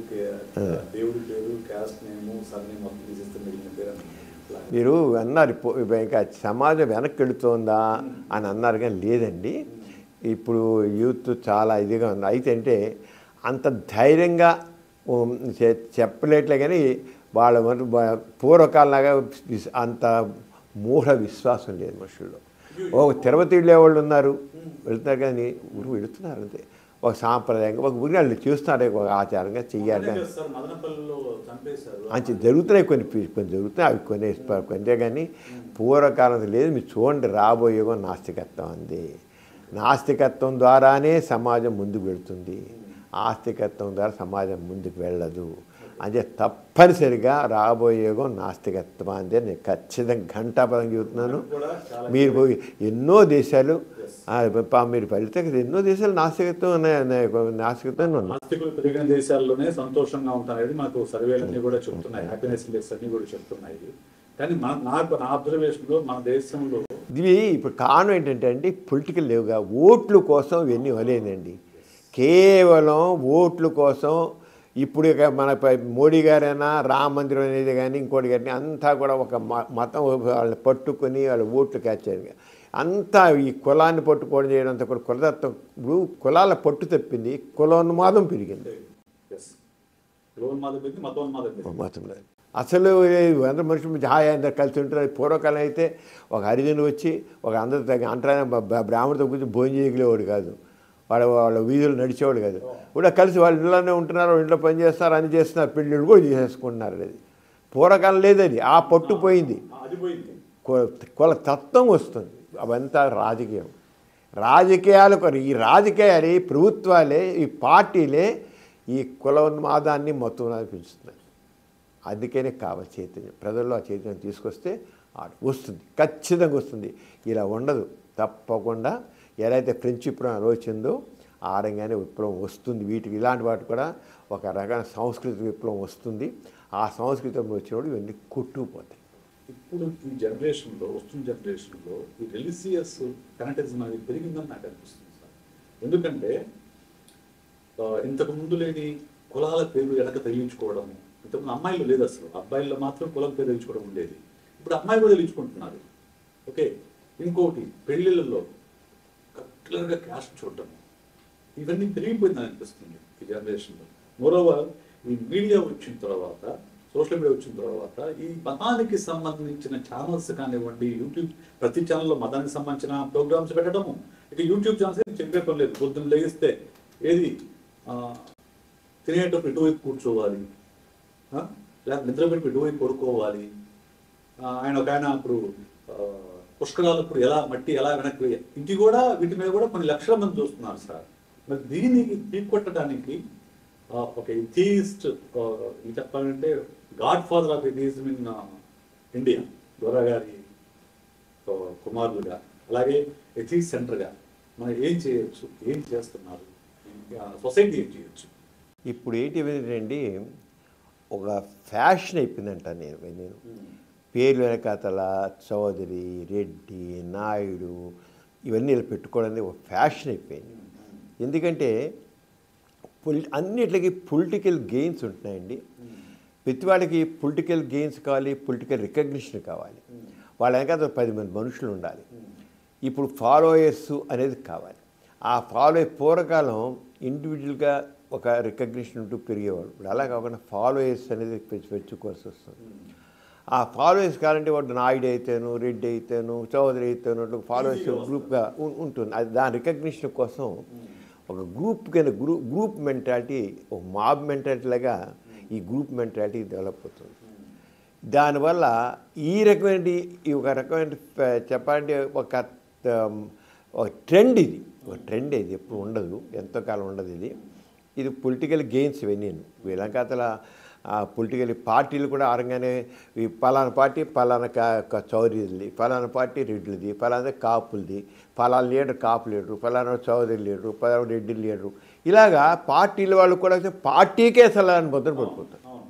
దేవుడి పేరు క్యాస్ట్ నేము సర్నేమ్ మొత్తం తీసేస్తే మిగిలిన పేరు అని అట్లా. మీరు అన్నారు పో- ఇంకా సమాజం వెనక్కి వెళుతోందా అని అన్నారు కానీ లేదండి ఇప్పుడు యూత్ చాలా ఇదిగా ఉంది అయితే అంటే అంత ధైర్యంగా ఉమ్, చె- చెప్పలేట్లే కానీ వాళ్ళ మరి బ- పూర్వకాలంలాగా విస్- అంత మూఢ విశ్వాసం లేదు మనుషుల్లో ఓ తిరుపతి వెళ్ళే వాళ్ళు ఉన్నారు వెళ్తున్నారు కానీ ఊరు వెళుతున్నారు అంతే ఒక సాంప్రదాయంగా ఒక ఊరి వాళ్ళు చూస్తున్నారు ఒక ఆచారంగా చెయ్యాలి మొన్ననే కానీ కదా సార్ మదనపల్లిలో చంపేశారు మంచి జరుగుతున్నాయి కొన్ని పి- కొన్ని జరుగుతున్నాయి అవి కొన్ని ఇస్ప- కొంతే కానీ పూర్వకాలం లేదు మీరు చూడండి రాబోయే యుగం నాస్తికత్వం అంది నాస్తికత్వం ద్వారానే సమాజం ముందుకు వెళుతుంది ఆస్తికత్వం ద్వారా సమాజం ముందుకు వెళ్ళదు అంటే తప్పనిసరిగా రాబోయే యుగం నాస్తికత్వం అందే నేను ఖచ్చితంగా ఘంటాపదం చెబుతున్నాను కూడా చాలా మీరు పోయి ఎన్నో దేశాలు ఆ, పా- మీరు వెళ్తే కదా ఎన్నో దేశాలు నాస్తికత్వం ఉన్నాయి ఉన్నాయి. నాస్తికత్వం ఉన్నాయి నాస్తికులు పెరిగిన దేశాల్లోనే సంతోషంగా ఉంటారనేది మనకు సర్వేలన్నీ కూడా చెప్తున్నాయి హ్యాపీనెస్ ఇండెక్స్ అన్ని కూడా చెప్తున్నాయి కానీ మన నాకు నా అబ్జర్వేషన్ లో మన దేశంలో ఇవి ఇప్పుడు కారణం ఏంటంటే అండి పొలిటికల్ లేవుగా ఓట్ల కోసం ఇవన్నీ వలేదండి కేవలం ఓట్ల కోసం ఇప్పుడు ఇక మన ప- మోడీ గారైనా రామ మందిరం అనేది కానీ ఇంకోటి కానీ అంతా కూడా ఒక మ- మతం వాళ్ళని పట్టుకొని వాళ్ళ ఓట్లు క్యాచ్చారు అంతా ఈ కులాన్ని పట్టుకోవడం చేయడం అంతా కూడా కులదత్వం ఇప్పుడు కులాల పట్టు తప్పింది కులోన్మాదం పెరిగింది ఎస్ కులోన్మాదం పెరిగింది మతోన్మాదం పెరిగింది మతంలో అసలు అందరు మనుషులు మధ్య హాయ్ అందరు కలిసి ఉంటారు పూర్వకాలం అయితే ఒక హరిజనులు వచ్చి ఒక అందరు తగ్గ అంటరాని బ్రాహ్మణుడితో కూర్చొని భోజనం చేయగలేవాడు కాదు వాళ్ళ వాళ్ళ వీధులు నడిచేవాడు కాదు కూడా కలిసి వాళ్ళ ఇంట్లోనే ఉంటున్నారు ఇంట్లో పని చేస్తారు అని చేస్తున్నారు పెళ్ళిళ్ళు కూడా చేసేసుకుంటున్నారు అది పూర్వకాలం లేదు అది ఆ పట్టు పోయింది ఆ, అది పోయింది కుల- కుల తత్వం వస్తుంది అవంతా రాజకీయం రాజకీయాలు కొన్ని ఈ రాజకీయాలు ఈ ప్రభుత్వాలే ఈ పార్టీలే ఈ కులోన్మాదాన్ని మొత్తం పెంచుతున్నాయి అందుకనే కావాలి చైతన్యం ప్రజల్లో ఆ చైతన్యం తీసుకొస్తే ఆ- వస్తుంది ఖచ్చితంగా వస్తుంది ఇలా ఉండదు తప్పకుండా ఎలా అయితే ఫ్రెంచ్ విప్లవం వచ్చిందో ఆ రంగానే విప్లవం వస్తుంది వీటికి ఇలాంటి వాటి కూడా ఒక రకమైన సాంస్కృతిక విప్లవం వస్తుంది ఆ సంస్కృతం వచ్చినప్పుడు ఇవన్నీ కొట్టుకుపోతాయి ఇప్పుడు ఈ జనరేషన్ లో వస్తున్న జనరేషన్ లో ఈ రిలీజియస్ కనెక్టిజం అనేది పెరిగిందని నాకు అనిపిస్తుంది సార్ ఎందుకంటే ఆ, ఇంతకు ముందు లేని కులాల పేర్లు వెనక తగిలించుకోవడం ఇంతకుముందు అమ్మాయిలు లేదు అసలు అబ్బాయిల్లో మాత్రం కులం పేరు తగిలించుకోవడం ఉండేది ఇప్పుడు అమ్మాయిలు కూడా తగిలించుకుంటున్నారు ఓకే ఇంకోటి పెళ్లిళ్ళలో కరెక్ట్గా క్యాస్ట్ చూడటం ఇవన్నీ పెరిగిపోయిందని అనిపిస్తుంది ఈ జనరేషన్లో మోరోవర్ ఈ మీడియా వచ్చిన తర్వాత సోషల్ మీడియా వచ్చిన తర్వాత ఈ మతానికి సంబంధించిన ఛానల్స్ కానివ్వండి యూట్యూబ్ ప్రతి ఛానల్లో మతానికి సంబంధించిన ప్రోగ్రామ్స్ పెట్టడము ఇక యూట్యూబ్ ఛానల్స్ చెప్పే పని లేదు పొద్దున్న లేగిస్తే ఏది ఆ, తినేటప్పుడు ఇటువైపు కూర్చోవాలి ఆ? లేకపోతే నిద్రపెట్టి ఇటువైపు పడుకోవాలి ఆ, ఆయన ఒక ఆయన అప్పుడు ఆ, పుష్కరాలు ఇప్పుడు ఎలా మట్టి ఎలా వెనక్కి వేయ- ఇంటి కూడా వీటి మీద కూడా కొన్ని లక్షల మంది చూస్తున్నారు సార్ మరి దీనికి తీకొట్టడానికి ఆ, ఒక ఇథీస్ట్ ఇది చెప్పాలంటే godfather of atheism in India దొరా గారి ఆ, కుమారులుగా అలాగే ఎథీస్ సెంటర్గా మనం ఏం చేయొచ్చు ఏం చేస్తున్నారు సొసైటీ ఏం చేయొచ్చు ఇప్పుడు ఏంటి ఏంటంటే ఒక ఫ్యాషన్ అయిపోయిందంట నేను నేను పేర్లు వెనకాతల చౌదరి రెడ్డి నాయుడు ఇవన్నీ ఇలా పెట్టుకోవడానికి ఒక ఫ్యాషన్ అయిపోయింది ఎందుకంటే పొలి అన్నిటికీ పొలిటికల్ గెయిన్స్ ఉంటున్నాయండి ప్రతి వాళ్ళకి పొలిటికల్ గెయిన్స్ కావాలి పొలిటికల్ రికగ్నిషన్ కావాలి వాళ్ళ వెనకాల పది మంది మనుషులు ఉండాలి ఇప్పుడు ఫాలోయర్స్ అనేది కావాలి ఆ ఫాలో పూర్వకాలం ఇండివిజువల్గా ఒక రికగ్నిషన్ ఉంటూ పెరిగేవాడు ఇప్పుడు అలా కాకుండా ఫాలోయర్స్ అనేది పెంచు పెంచుకోవాల్సి వస్తుంది ఆ ఫాలోయర్స్ కావాలంటే వాడు నాయుడు అయితేను రెడ్డి అయితేను చౌదరి అయితేను ఫాలోయర్స్ గ్రూప్గా ఉం- ఉంటుంది అది దాని రికగ్నిషన్ కోసం ఒక గ్రూప్ కింద గ్రూ గ్రూప్ మెంటాలిటీ ఒక మాబ్ మెంటాలిటీ లాగా ఈ గ్రూప్ మెంటాలిటీ డెవలప్ అవుతుంది దానివల్ల ఈ రకమైన ఈ ఒక రకమైన ప- చెప్పాలంటే ఒక um, ఒక ట్రెండ్ ఇది ఒక ట్రెండ్ ఇది ఎప్పుడు ఉండదు ఎంతో కాలం ఉండదు ఇది ఇది పొలిటికల్ గెయిన్స్ ఇవన్నీ వీళ్ళంకాతల పొలిటికల్ పార్టీలు కూడా ఆరంగానే ఈ పలానా పార్టీ పలానా కా కా- చౌదరిది పలానా పార్టీ రెడ్డిది పలానా కాపులది పలానా లీడర్ కాపు లీడరు పలానా చౌదరి లీడరు పలానా రెడ్డి లీడరు ఇలాగా పార్టీల వాళ్ళు కూడా పార్టీకే అసలు అని ముద్ర పడిపోతారు అవును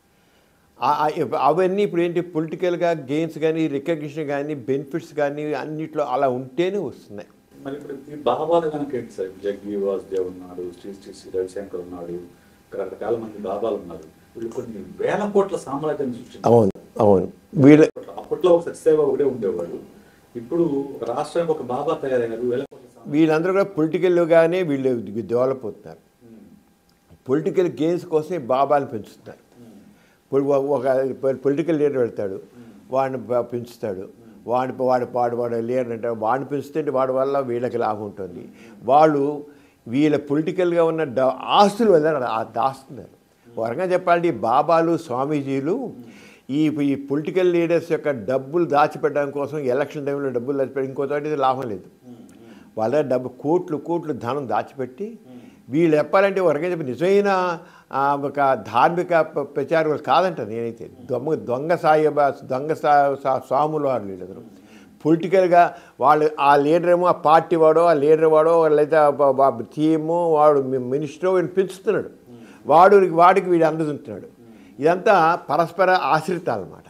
ఆ- ఆ- ఇప్ అవన్నీ ఇప్పుడు ఏంటి పొలిటికల్గా గెయిన్స్ కానీ రికగ్నిషన్ కానీ బెనిఫిట్స్ కానీ అన్నిట్లో అలా ఉంటేనే వస్తున్నాయి మరి ఇప్పుడు ఈ బాబాలు కనుక ఏంటి సార్ జగ్గి వాసుదేవ్ ఉన్నాడు శ్రీ శ్రీ శ్రీ రవిశంకర్ ఉన్నాడు ఇక్కడ రకరకాల మంది బాబాలు ఉన్నారు వీళ్ళు కొన్ని వేల కోట్ల సామ్రాజ్యాన్ని సృష్టించారు అవును అవును వీళ్ళ అప్పట్లో ఒక సత్యసేవ ఒకటే ఉండేవాడు ఇప్పుడు ఒక రాష్ట్రానికి ఒక బాబా తయారయ్యారు వేల కోట్ల సామ్రాజ్యం. వీళ్ళందరూ కూడా పొలిటికల్గానే వీళ్ళు డెవలప్ అవుతున్నారు ఉమ్, పొలిటికల్ గెయిన్స్ కోసం ఈ బాబాని పెంచుతున్నారు ఉమ్, పొలి- ఒక పొలిటికల్ లీడర్ వెళ్తాడు వాడిని ప- పెంచుతాడు వాడిని వాడు వాడు వాడు లీడర్ అంటే వాడిని పెంచుతుంటే వాడి వల్ల వీళ్ళకి లాభం ఉంటుంది వాళ్ళు వీళ్ళ పొలిటికల్గా ఉన్న డ ఆస్తులు వల్ల ఆ దాస్తున్నారు ఒక రకంగా చెప్పాలంటే ఈ బాబాలు స్వామీజీలు ఈ ఈ పొలిటికల్ లీడర్స్ యొక్క డబ్బులు దాచిపెట్టడం కోసం ఎలక్షన్ టైంలో డబ్బులు దాచిపెట్టడం ఇంకో చోట ఇది లాభం లేదు వాళ్ళ దగ్గర డబ్బు కోట్లు కోట్లు ధనం దాచిపెట్టి వీళ్ళు చెప్పాలంటే వరకే చెప్పి నిజమైన ఆ, ఒక ధార్మిక ప- ప్రచారం కాదంట నేనైతే దొంగ దొంగ సాయిబా దొంగ సా సా- స్వాములు వారు వీళ్ళందరూ పొలిటికల్గా వాళ్ళు ఆ లీడర్ ఏమో ఆ పార్టీ వాడో ఆ లీడర్ వాడో లేదా టీము వాడు మినిస్టర్ వీడిని పెంచుతున్నాడు వాడు వాడికి వీడు అందుతుంటున్నాడు ఇదంతా పరస్పర ఆశ్రితాలు అన్నమాట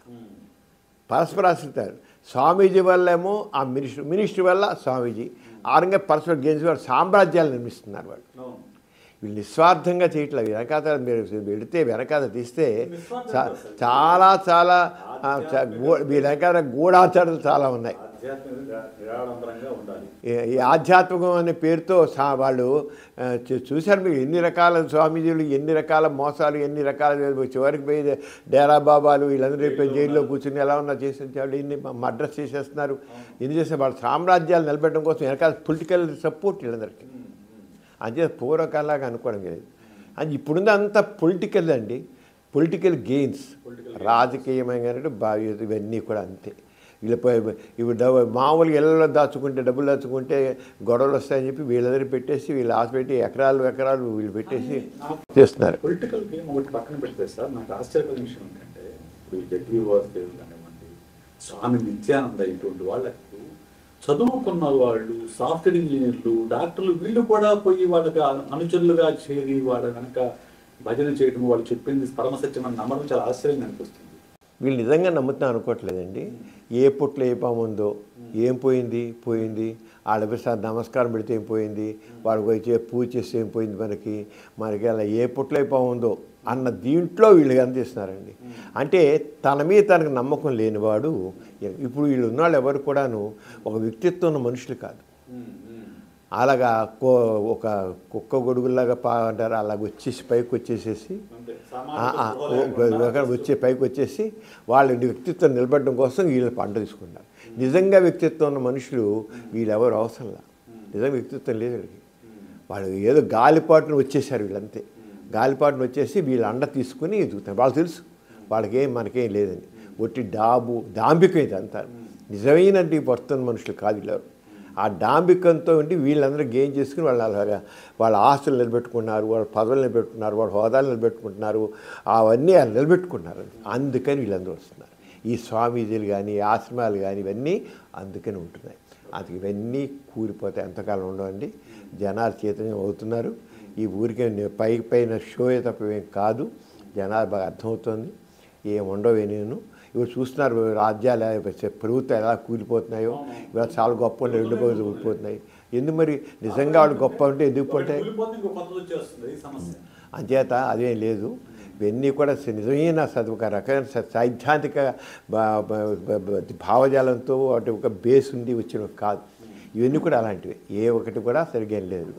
పరస్పర ఆశ్రితాలు స్వామీజీ వల్లేమో ఆ మినిస్టర్ మినిస్టర్ వల్ల స్వామీజీ ఆరంగా పరస్పర గెలిచి వాడు సామ్రాజ్యాలు నిర్మిస్తున్నారు వాళ్ళు అవును. వీళ్ళు నిస్వార్థంగా చేయట్లేదు వెనకాత మీరు వెళితే వెనకాత తీస్తే నిస్వార్థం చా- కాదు సార్. చాలా చాలా ఆ, చా- గూ- వీళ్ళ వెనకాల గూఢాచారాలు చాలా ఉన్నాయి ఆధ్యాత్మికంగా నిరాడంబరంగా ఉండాలి ఈ- ఈ ఆధ్యాత్మికం అనే పేరుతో సా వాళ్ళు ఆ, చూ- చూశారు మీరు ఎన్ని రకాల స్వామీజీలు ఎన్ని రకాల మోసాలు ఎన్ని రకాల చివరికి పోయి డేరా బాబాలు వీళ్ళందరూ రేపు జైల్లో కూర్చుని ఎలా ఉన్నా చేసి వాళ్ళు ఇన్ని మడ్రస్ చేసేస్తున్నారు ఎన్ని చేస్తే వాళ్ళ సామ్రాజ్యాలు నిలబెట్టడం కోసం వెనకాల పొలిటికల్ సపోర్ట్ వీళ్ళందరికీ అంతే పూర్వకాలాగా అనుకోవడం లేదు అది ఇప్పుడుంది అంత పొలిటికల్ అండి పొలిటికల్ గెయిన్స్ రాజకీయమైన బా ఇవన్నీ కూడా అంతే వీళ్ళ ప- ఇవి డబ్బు మామూలుగా ఇళ్ళలో దాచుకుంటే డబ్బులు దాచుకుంటే గొడవలు వస్తాయని చెప్పి వీళ్ళందరూ పెట్టేసి వీళ్ళు ఆశ పెట్టి ఎకరాలు ఎకరాలు వీళ్ళు పెట్టేసి చేస్తున్నారు పొలిటికల్ గేమ్ ఒకటి పక్కన పెడితే సార్ నాకు ఆశ్చర్యకర విషయం ఏంటంటే ఇప్పుడు ఈ జగ్గి వాసుదేవ్ కానివ్వండి స్వామి నిత్యానంద ఇటువంటి వాళ్ళకు చదువుకున్న వాళ్ళు సాఫ్ట్వేర్ ఇంజనీర్లు డాక్టర్లు వీళ్ళు కూడా పోయి వాళ్ళకి అను- అనుచరులుగా చేరి వాళ్ళ కనుక భజన చేయడం వాళ్ళు చెప్పింది పరమసత్యం అని నమ్మడం చాలా ఆశ్చర్యంగా అనిపిస్తుంది వీళ్ళు నిజంగా నమ్ముతున్నా అనుకోవట్లేదండి ఏ పుట్లో ఏ పాము ఉందో ఏం పోయింది పోయింది వాళ్ళ సార్ నమస్కారం పెడితే ఏం పోయింది వాళ్ళకి వచ్చి పూజ చేస్తే ఏం పోయింది మనకి మనకి అలా ఏ పుట్లో ఏ పాము ఉందో అన్న దీంట్లో వీళ్ళు అందిస్తున్నారండి అంటే తన మీద తనకు నమ్మకం లేనివాడు ఇప్పుడు వీళ్ళు ఉన్నవాళ్ళు ఎవరు కూడాను ఒక వ్యక్తిత్వం ఉన్న మనుషులు కాదు అలాగా కో ఒక కుక్క గొడుగులాగా పా అంటారు అలాగ వచ్చేసి పైకి వచ్చేసేసి అంతే ఆ, ఆ, ఓ- ఒక వచ్చే పైకి వచ్చేసి వాళ్ళ వ్యక్తిత్వం నిలబడడం కోసం వీళ్ళు పంట తీసుకున్నారు నిజంగా వ్యక్తిత్వం ఉన్న మనుషులు వీళ్ళెవరు అవసరంలా నిజంగా వ్యక్తిత్వం లేదు వీళ్ళకి వాళ్ళు ఏదో గాలిపాటును వచ్చేసారు వీళ్ళంతే గాలిపాటును వచ్చేసి వీళ్ళ అండ తీసుకుని ఎదుగుతారు వాళ్ళకి తెలుసు వాళ్ళకేం మనకేం లేదని ఒట్టి డాబు దాంభికం ఇదంతా నిజమైన వర్తన మనుషులు కాదు వీళ్ళెవరు ఆ డాంబికంతో ఉండి వీళ్ళందరూ గెయిన్ చేసుకుని వాళ్ళు అలాగా వాళ్ళ ఆస్తులు నిలబెట్టుకున్నారు వాళ్ళ పదవులు నిలబెట్టుకున్నారు వాళ్ళ హోదాలు నిలబెట్టుకుంటున్నారు అవన్నీ వాళ్ళు నిలబెట్టుకున్నారు అందుకని వీళ్ళందరూ వస్తున్నారు ఈ స్వామీజీలు కానీ ఈ ఆశ్రమాలు కానీ ఇవన్నీ అందుకని ఉంటున్నాయి అది ఇవన్నీ కూలిపోతాయి ఎంతకాలం ఉండవండి జనాలు చైతన్యం అవుతున్నారు ఈ ఊరికే నే- పై పైన షోయే తప్ప ఏం కాదు జనాలు బాగా అర్థమవుతుంది ఏం ఉండవే నేను ఇవి చూస్తున్నారు రాజ్యాలు ప్రభుత్వం ఎలా కూలిపోతున్నాయో ఇవాళ చాలా గొప్ప ఉన్నాయి రెండు పక్కలు కూలిపోతున్నాయి ఎందుకు మరి నిజంగా వాళ్ళు గొప్ప ఉంటే ఎందుకు పోతాయి కూలిపోతే ఇంకో కొత్తది వచ్చేస్తుంది ఈ సమస్య అంచేత అదేం లేదు ఇవన్నీ కూడా స- నిజమైన స- ఒక రకమైన స- సైద్ధాంతిక బా- బ- బ- బ- భావజాలంతో వాటి ఒక బేస్ ఉండి వచ్చినవి కాదు ఇవన్నీ కూడా అలాంటివి ఏ ఒకటి కూడా సరిగ్గా ఏం లేదు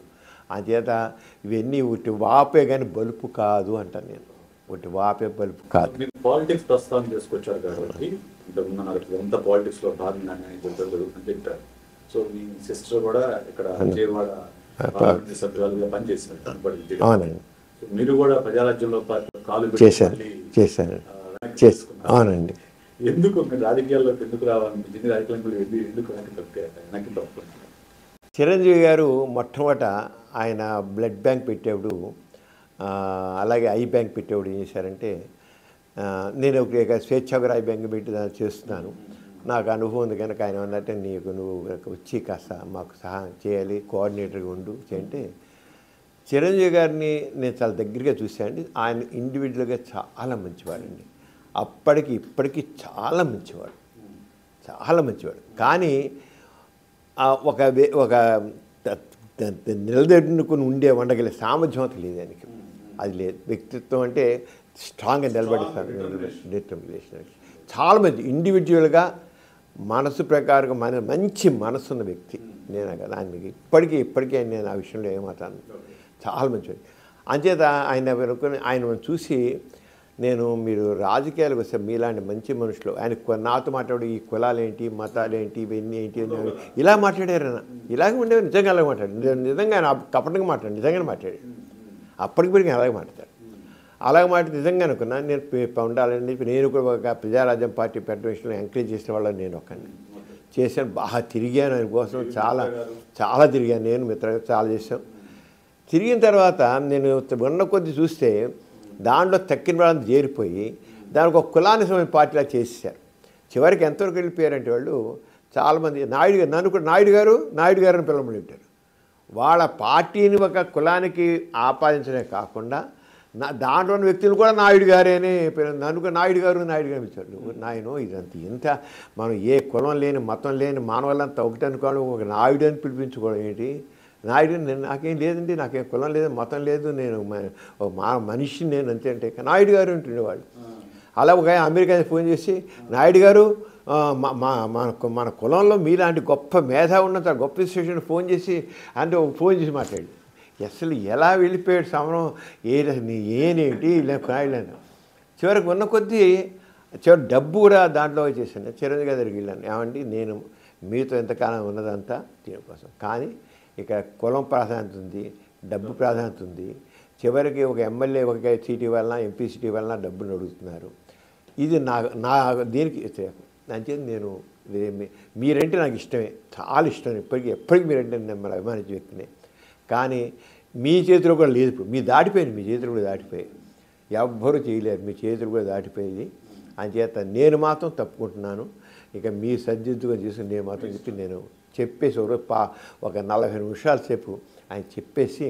అంచేత ఇవన్నీ ఒకటి వాపే కానీ బలుపు కాదు అంటాను నేను ఒకటి వాపే బలుపు కాదు మీరు పాలిటిక్స్ ప్రస్తావన చేసుకొచ్చారు కాబట్టి ఇంతకుముందు నాకు ఇదంతా పాలిటిక్స్ లో భాగంగానే జరుగుతుంది జరుగుతుందని చెప్పారు సో మీ సిస్టర్ కూడా ఇక్కడ విజయవాడ పార్లమెంట్ సభ్యురాలుగా పనిచేశారు కనపడి విజయవాడ. అవునండి. సో మీరు కూడా ప్రజారాజ్యంలో పా- కాలు పెట్టి చేశాను మళ్ళీ, చేశాను ఆ, వెనక్కి చేసి తీసుకున్నారు. అవునండి ఎందుకు మీరు రాజకీయాల్లోకి ఎందుకు రావాలి మీ జిన్ని రాజకీయాలకు ఎందుకు ఎందుకు వెనక్కి తొక్కారు వెనక్కి తొక్కారు చిరంజీవి గారు మొట్టమొదట ఆయన బ్లడ్ బ్యాంక్ పెట్టేప్పుడు ఆ, అలాగే ఐ బ్యాంక్ పెట్టేప్పుడు ఏం చేశారంటే ఆ, నేను ఒక ఇక స్వేచ్ఛాగర ఐ బ్యాంక్ పెట్టి దాన్ని చేస్తున్నాను నాకు అనుభవం ఉంది కనుక ఆయన ఉన్నట్టే నీకు నువ్వు వచ్చి కాస్త మాకు సహాయం చేయాలి కోఆర్డినేటర్గా ఉండు అంటే చిరంజీవి గారిని నేను చాలా దగ్గరగా చూశానండి ఆయన ఇండివిజువల్గా చాలా మంచివాడండి అప్పటికి ఇప్పటికీ చాలా మంచివాడు చాలా మంచివాడు కానీ ఆ ఒక వే- ఒక త- త- త- నిలదొక్కుని ఉండే ఉండగల సామర్థ్యం అంత లేదు ఆయనకి అది లేదు వ్యక్తిత్వం అంటే స్ట్రాంగ్గా నిలబడిస్తారు డిటర్మినేషన్ చాలా మంది ఇండివిజువల్గా మనసు ప్రకారంగా మన మంచి మనసున్న వ్యక్తి నేను కదా ఆయనకి ఇప్పటికీ ఇప్పటికీ నేను ఆ విషయంలో ఏమాతాను చాలా మంచివాడు అంచేత ఆయన అనుకుని ఆయన చూసి నేను మీరు రాజకీయాలకు వస్తే మీలాంటి మంచి మనుషులు ఆయన కొ- నాతో మాట్లాడు ఈ కులాలేంటి మతాలేంటి ఇవన్నీ ఏంటి అని ఇలా మాట్లాడారు ఆయన ఇలాగే ఉండేవారు నిజంగా అలాగే మాట్లాడు నిజ- నిజంగా ఆయన కపటంగా మాట్లాడు నిజంగానే మాట్లాడాడు అప్పటికిప్పటికి అలాగే మాట్లాడారు అలాగే మాట నిజంగా అనుకున్నా నేను పే- ఉండాలని చెప్పి నేను కూడా ఒక ప్రజారాజ్యం పార్టీ పెట్టడం విషయంలో ఎంకరేజ్ చేసిన వాళ్ళని నేను ఒక్కడిని చేశాను బాగా తిరిగాను ఆయన కోసం చాలా చాలా తిరిగాను నేను మిత్ర చాలా చేశాం తిరిగిన తర్వాత నేను ఉన్న కొద్ది చూస్తే దాంట్లో తక్కిన వాళ్ళని చేరిపోయి దానికి ఒక కులానికి సంబంధించిన పార్టీలా చేసేసారు చివరికి ఎంతవరకు వెళ్ళిపోయారంటే వాళ్ళు చాలామంది నాయుడు గారు నన్ను కూడా నాయుడు గారు నాయుడు గారు అని పిలవమని ఉంటారు వాళ్ళ పార్టీని ఒక కులానికి ఆపాదించడమే కాకుండా నా దాంట్లో ఉన్న వ్యక్తులు కూడా నాయుడు గారే అని పిల- నన్ను కూడా నాయుడు గారు నాయుడు గారు ఇచ్చారు నువ్వు నాయన ఇదంతా ఇంత మనం ఏ కులం లేని మతం లేని మానవులంతా ఒకటి అనుకోవాలి ఒక నాయుడు అని పిలిపించుకోవడం ఏంటి నాయుడు నేను నాకేం లేదండి నాకేం కులం లేదు మతం లేదు నేను మ- ఓ మా మనిషిని నేను అంతే అంటే నాయుడు గారు ఉంటుండేవాళ్ళు అలా ఒక ఆయన అమెరికా నుంచి ఫోన్ చేసి నాయుడు గారు ఆ, మా మా- మన మన కులంలో మీలాంటి గొప్ప మేధా ఉన్నంత గొప్ప స్టేషన్ ఫోన్ చేసి అంటే ఒక ఫోన్ చేసి మాట్లాడి అసలు ఎలా వెళ్ళిపోయాడు సమరం ఏ నీ ఏనేంటి ఇలా నాయుడు అని చివరికి ఉన్న కొద్దీ చివరి డబ్బు కూడా దాంట్లో వచ్చేసాను చిరంజీవి గారి దగ్గరికి వెళ్ళాను ఏమండి నేను మీతో ఎంతకాలం ఉన్నదంతా దీనికోసం కానీ ఇక కులం ప్రాధాన్యత ఉంది డబ్బు ప్రాధాన్యత ఉంది చివరికి ఒక ఎమ్మెల్యే ఒక సీటీ వలన ఎంపీ సీటీ వలన డబ్బులు అడుగుతున్నారు ఇది నా నా దీనికి వ్యతిరేకం అంచేది నేను ఇది మీ- మీరంటే నాకు ఇష్టమే చాలా ఇష్టం ఇప్పటికీ ఎప్పటికీ మీరంటే నేను మిమ్మల్ని అభిమానించే వ్యక్తిని కానీ మీ చేతిలో కూడా లేదు ఇప్పుడు మీ దాటిపోయింది మీ చేతులు కూడా దాటిపోయాయి ఎవ్వరూ చేయలేరు మీ చేతులు కూడా దాటిపోయింది అంచేత నేను మాత్రం తప్పుకుంటున్నాను ఇక మీ సర్దిద్దుగా చేసుకుని నేను మాత్రం చెప్పి నేను చెప్పేసి ఒక రోజు పా ఒక నలభై నిమిషాల సేపు ఆయన చెప్పేసి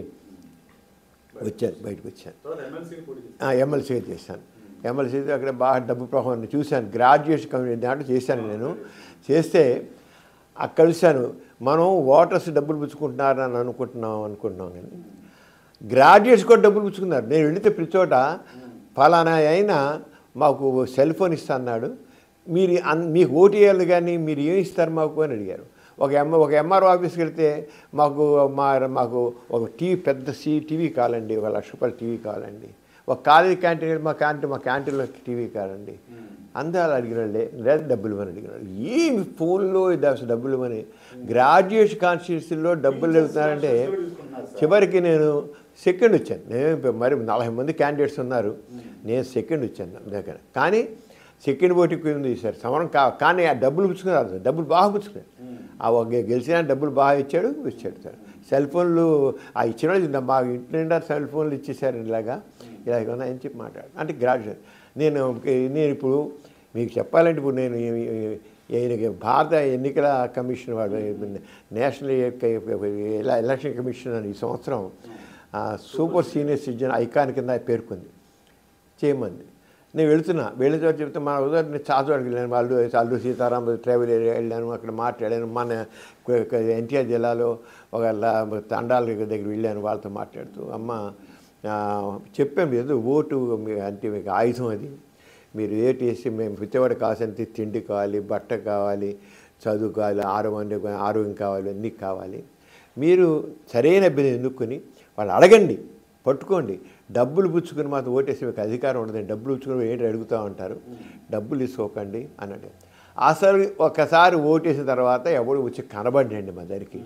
వచ్చాను బయటకు వచ్చాను తర్వాత ఎమ్మెల్సీని పోటీ చేశారు. ఆ, ఎమ్మెల్సీగా చేశాను ఎమ్మెల్సీ అక్కడ బాగా డబ్బు ప్రవాహాన్ని చూశాను గ్రాడ్యుయేషన్ కమిటీ దాంట్లో చేశాను నేను చేస్తే అక్కడ కలిశాను మనం ఓటర్స్ డబ్బులు పుచ్చుకుంటున్నారని అనుకుంటున్నాం అనుకుంటున్నాం కానీ గ్రాడ్యుయేట్స్ కూడా డబ్బులు పుచ్చుకున్నారు నేను వెళితే ప్రతి చోట ఫలానా అయినా మాకు సెల్ ఫోన్ ఇస్తా అన్నాడు మీరు అన్ మీకు ఓటు వేయాలి కానీ మీరు ఏం ఇస్తారు మాకు అని అడిగారు ఒక ఎమ్ ఒక ఎంఆర్ఓ ఆఫీస్కి వెళ్తే మాకు మా మాకు ఒక టీవీ పెద్ద సీ టీవీ కావాలండి ఒక లక్ష రూపాయల టీవీ కావాలండి ఒక కాలేజీ క్యాంటీన్ వెళ్ళి మా క్యాంటీన్ మా క్యాంటీన్లో టీవీ కావాలండి అందాలు అడిగిన వాళ్ళే లేదా డబ్బులు ఇవ్వని అడిగిన వాళ్ళు ఏమి ఫోన్లో ఇది డబ్బులు ఇవ్వని గ్రాడ్యుయేట్ కాన్స్టిట్యూన్సీలో డబ్బులు ఇస్తున్నారంటే చివరికి నేను సెకండ్ వచ్చాను నేను ఇప్పుడు మరి నలభై మంది క్యాండిడేట్స్ ఉన్నారు నేను సెకండ్ వచ్చాను దగ్గర కానీ సెకండ్ పోటీకి ఉంది సార్ సమరం కా కానీ ఆ డబ్బులు పుచ్చుకున్నారు డబ్బులు బాగా పుచ్చుకున్నారు ఆ ఒక గెలిచిన డబ్బులు బాగా ఇచ్చాడు ఇచ్చాడు సార్ సెల్ ఫోన్లు ఆ ఇచ్చిన వాళ్ళు మా ఇంటి నిండా సెల్ ఫోన్లు ఇచ్చేసారు ఇలాగా ఇలా ఉన్నాయని చెప్పి మాట్లాడు అంటే గ్రాడ్యుయేట్ నేను నేను ఇప్పుడు మీకు చెప్పాలంటే ఇప్పుడు నేను ఈ- ఈ- ఈయనకి భారత ఎన్నికల కమిషన్ వాడు నేషనల్ ఎల- ఎలక్షన్ కమిషన్ అని ఈ సంవత్సరం ఆ, సూపర్ సీనియర్ సిటిజన్ ఐకాన్ కింద పేర్కొంది చేయమంది నేను వెళుతున్నా వెళ్ళిన చోట చెప్తే మన ఉదాహరణ నేను చాలా చోట్లకి వెళ్ళాను వాళ్ళు అల్లు సీతారాం ట్రావెల్ ఏరియా వెళ్ళాను అక్కడ మాట్లాడాను మన ఎన్టీఆర్ జిల్లాలో ఒక ల- తండాల దగ్గర వెళ్ళాను వాళ్ళతో మాట్లాడుతూ అమ్మ ఆ, చెప్పాము ఏదో ఓటు మీ- అంటే మీకు ఆయుధం అది మీరు ఏటి వేసి మేము పిచ్చవాడు కావాల్సినంత తిండి కావాలి బట్ట కావాలి చదువు కావాలి ఆరోగ్యం ఆరోగ్యం కావాలి అన్నీ కావాలి మీరు సరైన అభ్యర్థి ఎన్నుకొని వాళ్ళు అడగండి పట్టుకోండి డబ్బులు పుచ్చుకుని మాత్రం ఓటేసి మీకు అధికారం ఉండదండి డబ్బులు పుచ్చుకుని ఏంటి అడుగుతూ ఉంటారు డబ్బులు తీసుకోకండి అన్నట్టు అసలు ఒకసారి ఓటేసిన తర్వాత ఎవడు వచ్చి కనబడండి మా దగ్గరికి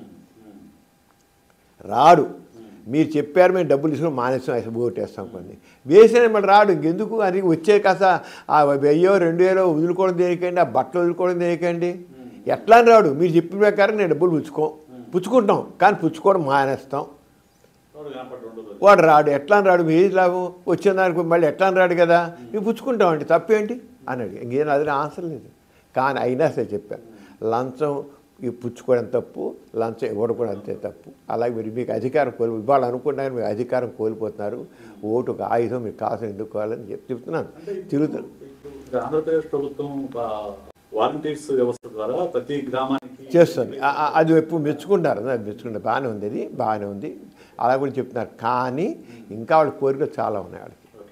రాడు మీరు చెప్పారు మేము డబ్బులు తీసుకుని మానేస్తాం అసలు ఓటేస్తాం కొన్ని వేసిన మళ్ళీ రాడు ఇంకెందుకు అది వచ్చే కాస్త ఆ వెయ్యో రెండు వేలో వదులుకోవడం దేనికండి ఆ బట్టలు వదులుకోవడం దేనికండి ఎట్లా అని రాడు మీరు చెప్పిన ప్రకారం నేను డబ్బులు పుచ్చుకో పుచ్చుకుంటాం కానీ పుచ్చుకోవడం మానేస్తాం ఎవరు కనపడి ఉండదు వాడు రాడు ఎట్లా అని రాడు మీరు లాభం వచ్చిన దానికి మళ్ళీ ఎట్లా అని రాడు కదా మేము పుచ్చుకుంటామండి తప్పేంటి అన్నాడు ఇంకేం అది ఆన్సర్ లేదు కానీ అయినా సరే చెప్పాను లంచం ఈ పుచ్చుకోవడం తప్పు లంచం ఇవ్వడం కూడా అంతే తప్పు అలాగే మీరు మీకు అధికారం కోల్పో ఇవాళ అనుకున్నారు మీరు అధికారం కోల్పోతున్నారు ఓటు ఒక ఆయుధం మీకు కావాల్సిన ఎందుకు కావాలని చెప్పి చెప్తున్నాను తిరుగుతాను ఇప్పుడు ఆంధ్రప్రదేశ్ ప్రభుత్వం వాలంటీర్స్ వ్యవస్థ ద్వారా ప్రతి గ్రామానికి చేస్తుంది ఆ- ఆ- అది ఎప్పుడు మెచ్చుకుంటారు అది మెచ్చుకుంటారు బాగానే ఉంది అది బాగానే ఉంది అలా కూడా చెప్తున్నారు కానీ ఇంకా వాళ్ళ కోరికలు చాలా ఉన్నాయి వాళ్ళకి ఓకే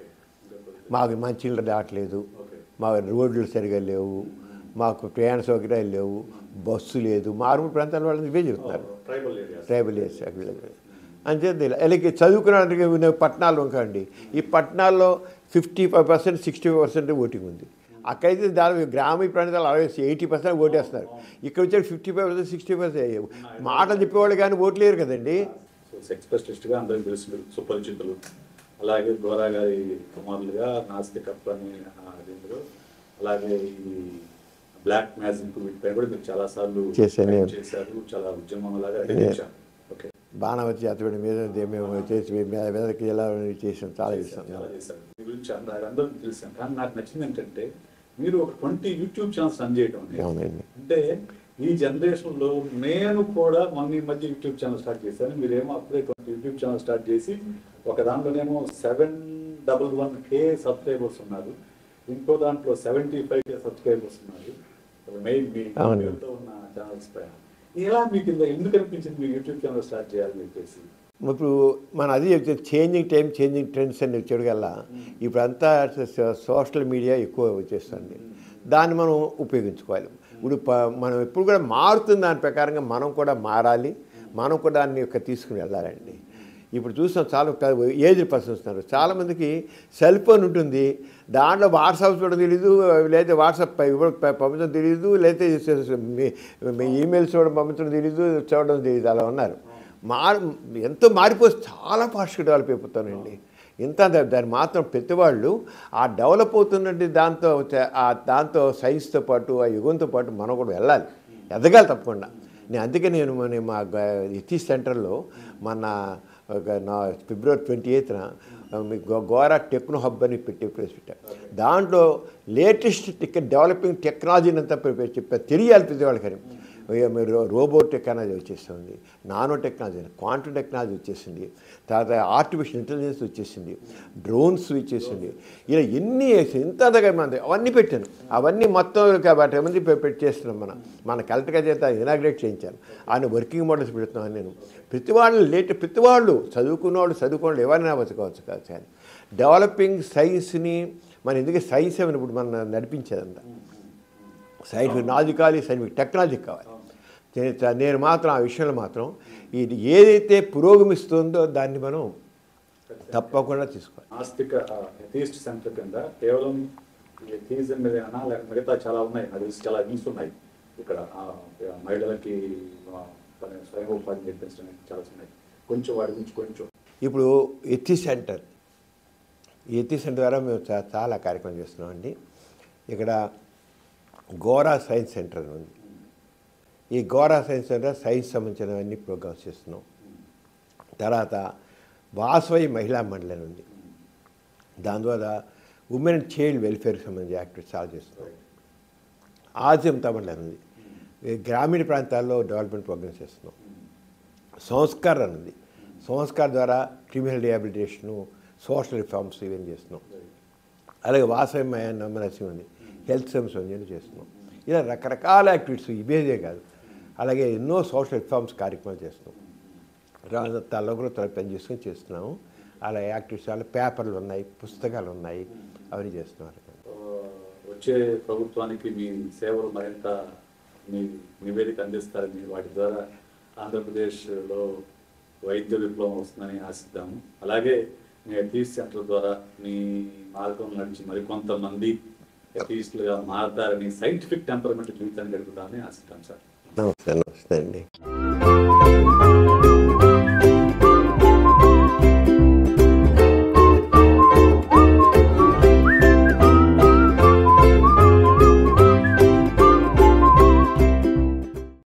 మాకు మంచినీళ్ళు రావట్లేదు ఓకే మా రోడ్లు సరిగా లేవు మాకు ప్రయాణ సౌకర్యాలు లేవు బస్సు లేదు మారుమూల ప్రాంతాల వాళ్ళని ఇవే చెప్తున్నారు ట్రైబల్ ఏరియాస్ ట్రైబల్ ఏరియా అక్కడ అంతే అలాగే చదువుకున్న పట్టణాలు ఇంకండి ఈ పట్టణాల్లో fifty five percent sixty five percent voting ఉంది అక్కడైతే దాదాపు గ్రామీణ ప్రాంతాలు అరవై ఎయిటీ పర్సెంట్ ఓటేస్తారు ఇక్కడ వచ్చే fifty five percent sixty percent మాటలు చెప్పేవాళ్ళు కానీ ఓట్లు లేరు కదండి సో సెక్స్ స్పెషలిస్ట్గా అందరికి తెలుసు మీరు సుపరిచితులు అలాగే గోరా గారి కుమారులుగా నాస్తికత్వ అని ఆ దీంట్లో అలాగే ఈ బ్లాక్ మ్యాజిక్ వీటిపై కూడా మీరు చాలా సార్లు చేశాను నేను. చేశారు చాలా ఉద్యమం లాగా నడిపించారు ఓకే బాణవతి అతడి మీద మేము చేసి మీద- మీదకి ఎలా చేసాం చాలా చేసాం చాలా చేశారు మీ గురించి అందరూ అందరికీ తెలుసాను కానీ నాకు నచ్చింది ఏంటంటే మీరు ఒక ట్వంటీ యూట్యూబ్ ఛానల్స్ రన్ చేయడం అనేది. అవునండి అంటే ఈ జనరేషన్ లో నేను కూడా మొన్న ఈ మధ్య యూట్యూబ్ ఛానల్ స్టార్ట్ చేశాను మీరేమో అప్పుడే ట్వంటీ యూట్యూబ్ ఛానల్ స్టార్ట్ చేసి ఒక దాంట్లోనేమో seven double one K subscribers ఉన్నారు ఇంకో దాంట్లో seventy five K subscribers main మెయిన్ మీ అవును. పేరుతో ఉన్న ఛానల్స్ పైన ఇలా మీకు ఇంత ఎందుకు అనిపించింది మీ యూట్యూబ్ ఛానల్ స్టార్ట్ చేయాలని చెప్పేసి ఇప్పుడు మన అది చెప్తే చేంజింగ్ టైం చేంజింగ్ ట్రెండ్స్ అని వచ్చాడు కల్లా ఇప్పుడు అంతా సోషల్ మీడియా ఎక్కువ వచ్చేస్తుంది దాన్ని మనం ఉపయోగించుకోవాలి ఇప్పుడు ప- మనం ఎప్పుడు కూడా మారుతున్న దాని ప్రకారంగా మనం కూడా మారాలి మనం కూడా దాన్ని యొక్క తీసుకుని వెళ్ళాలండి ఇప్పుడు చూస్తాం చాలా పెద్ద ఏజ్ పర్సన్స్ ఉన్నారు చాలామందికి సెల్ ఫోన్ ఉంటుంది దాంట్లో వాట్సాప్ చూడడం తెలీదు లేదా వాట్సాప్ ప- ఇవ్వడం ప- పంపించడం తెలీదు లేదా మీ- మీ ఈమెయిల్స్ చూడడం పంపించడం తెలీదు చూడడం తెలీదు అలా ఉన్నారు మార్ ఎంతో మారిపోయి చాలా ఫాస్ట్గా డెవలప్ అయిపోతానండి ఇంత దా- దాన్ని మాత్రం పెద్దవాళ్ళు ఆ డెవలప్ అవుతున్నట్టు దాంతో చ- ఆ దాంతో సైన్స్తో పాటు ఆ యుగంతో పాటు మనం కూడా వెళ్ళాలి ఎదగాలి తప్పకుండా నేను అందుకే నేను మన మా ఇతి సెంటర్లో మన ఒక నా ఫిబ్రవరి ట్వంటీ ఎయిత్న గోరా టెక్నో హబ్ అని పెట్టి ప్లేస్ పెట్టాను దాంట్లో లేటెస్ట్ టెక్ డెవలపింగ్ టెక్నాలజీని అంతా ప్రిపేర్ చెప్పారు తెలియాలి ప్రతి వాళ్ళకని ఇక మీరు రోబో టెక్నాలజీ వచ్చేస్తుంది నానో టెక్నాలజీ క్వాంటమ్ టెక్నాలజీ వచ్చేసింది తర్వాత ఆర్టిఫిషియల్ ఇంటెలిజెన్స్ వచ్చేసింది డ్రోన్స్ వచ్చేసింది ఇలా ఎన్ని ఎంత దగ్గర మన అవన్నీ పెట్టాను అవన్నీ మొత్తం కాబట్టి మంది పెట్టి చేస్తున్నాం మనం మన కలెక్టర్గా చేత ఇనాగ్రేట్ చేయించాను ఆయన వర్కింగ్ మోడల్స్ పెడుతున్నాను నేను ప్రతి వాళ్ళు లేట్ ప్రతి వాళ్ళు చదువుకున్న వాళ్ళు చదువుకోవాలి ఎవరైనా బతుకోవచ్చు కాదు కానీ డెవలపింగ్ సైన్స్ని మన ఎందుకంటే సైన్స్ ఏమైనా ఇప్పుడు మన నడిపించేదంతా సైంటిఫిక్ నాలెడ్జ్ కావాలి సైంటిఫిక్ టెక్నాలజీ కావాలి నేను- నేను మాత్రం ఆ విషయంలో మాత్రం ఇది ఏదైతే పురోగమిస్తుందో దాన్ని మనం తప్పకుండా తీసుకోవాలి నాస్తిక ఎథీస్ట్ సెంటర్ కింద కేవలం ఎథీజం మీదేనా లేక మిగతా చాలా ఉన్నాయి నాకు తెలిసి చాలా వింగ్స్ ఉన్నాయి ఇక్కడ ఆ, మహిళలకి ఆ, పని- స్వయం ఉపాధి నేర్పించడం చాలా ఉన్నాయి కొంచెం వాటి గురించి కొంచెం ఇప్పుడు ఎత్తి సెంటర్ ఈ ఎత్తి సెంటర్ ద్వారా మేము చా- చాలా కార్యక్రమం చేస్తున్నామండి ఇక్కడ గోరా సైన్స్ సెంటర్ అని ఉంది ఈ గోరా సైన్స్ సెంటర్ సైన్స్ సంబంధించినవన్నీ ప్రోగ్రామ్స్ చేస్తున్నాం తర్వాత వాసవి మహిళా మండలి అని ఉంది దాని ద్వారా ఉమెన్ అండ్ చైల్డ్ వెల్ఫేర్కి సంబంధించి యాక్టివిటీస్ చాలా చేస్తున్నాం ఆద్యం తమిళ ఉంది ఈ గ్రామీణ ప్రాంతాల్లో డెవలప్మెంట్ ప్రోగ్రామ్స్ చేస్తున్నాం సంస్కార్ అని ఉంది సంస్కార్ ద్వారా క్రిమినల్ రిహాబిలిటేషను సోషల్ రిఫార్మ్స్ ఇవన్నీ చేస్తున్నాం అలాగే వాసవి నమ్మనరసింహ ఉంది హెల్త్ సర్వీస్ అని చేస్తున్నాం ఇలా రకరకాల యాక్టివిటీస్ ఇవేదే కాదు అలాగే ఎన్నో సోషల్ రిఫార్మ్స్ కార్యక్రమాలు చేస్తున్నాం తల్లో కూడా తల పని చేసుకొని చేస్తున్నాము అలా యాక్టివిటీస్ అలా పేపర్లు ఉన్నాయి పుస్తకాలు ఉన్నాయి అవన్నీ చేస్తున్నారు ఆ, వచ్చే ప్రభుత్వానికి మీ సేవలు మరింత మీ నివేదిక అందిస్తారని వాటి ద్వారా ఆంధ్రప్రదేశ్లో వైద్య విప్లవం వస్తుందని ఆశిద్దాము అలాగే మీ అథీస్ సెంటర్ ద్వారా మీ మార్గం నడిచి మరికొంతమంది అథీస్టులుగా మారతారని సైంటిఫిక్ టెంపర్మెంట్ జీవితాన్ని గడుపుతామని ఆశిద్దాం సార్ నమస్తే నమస్తే అండి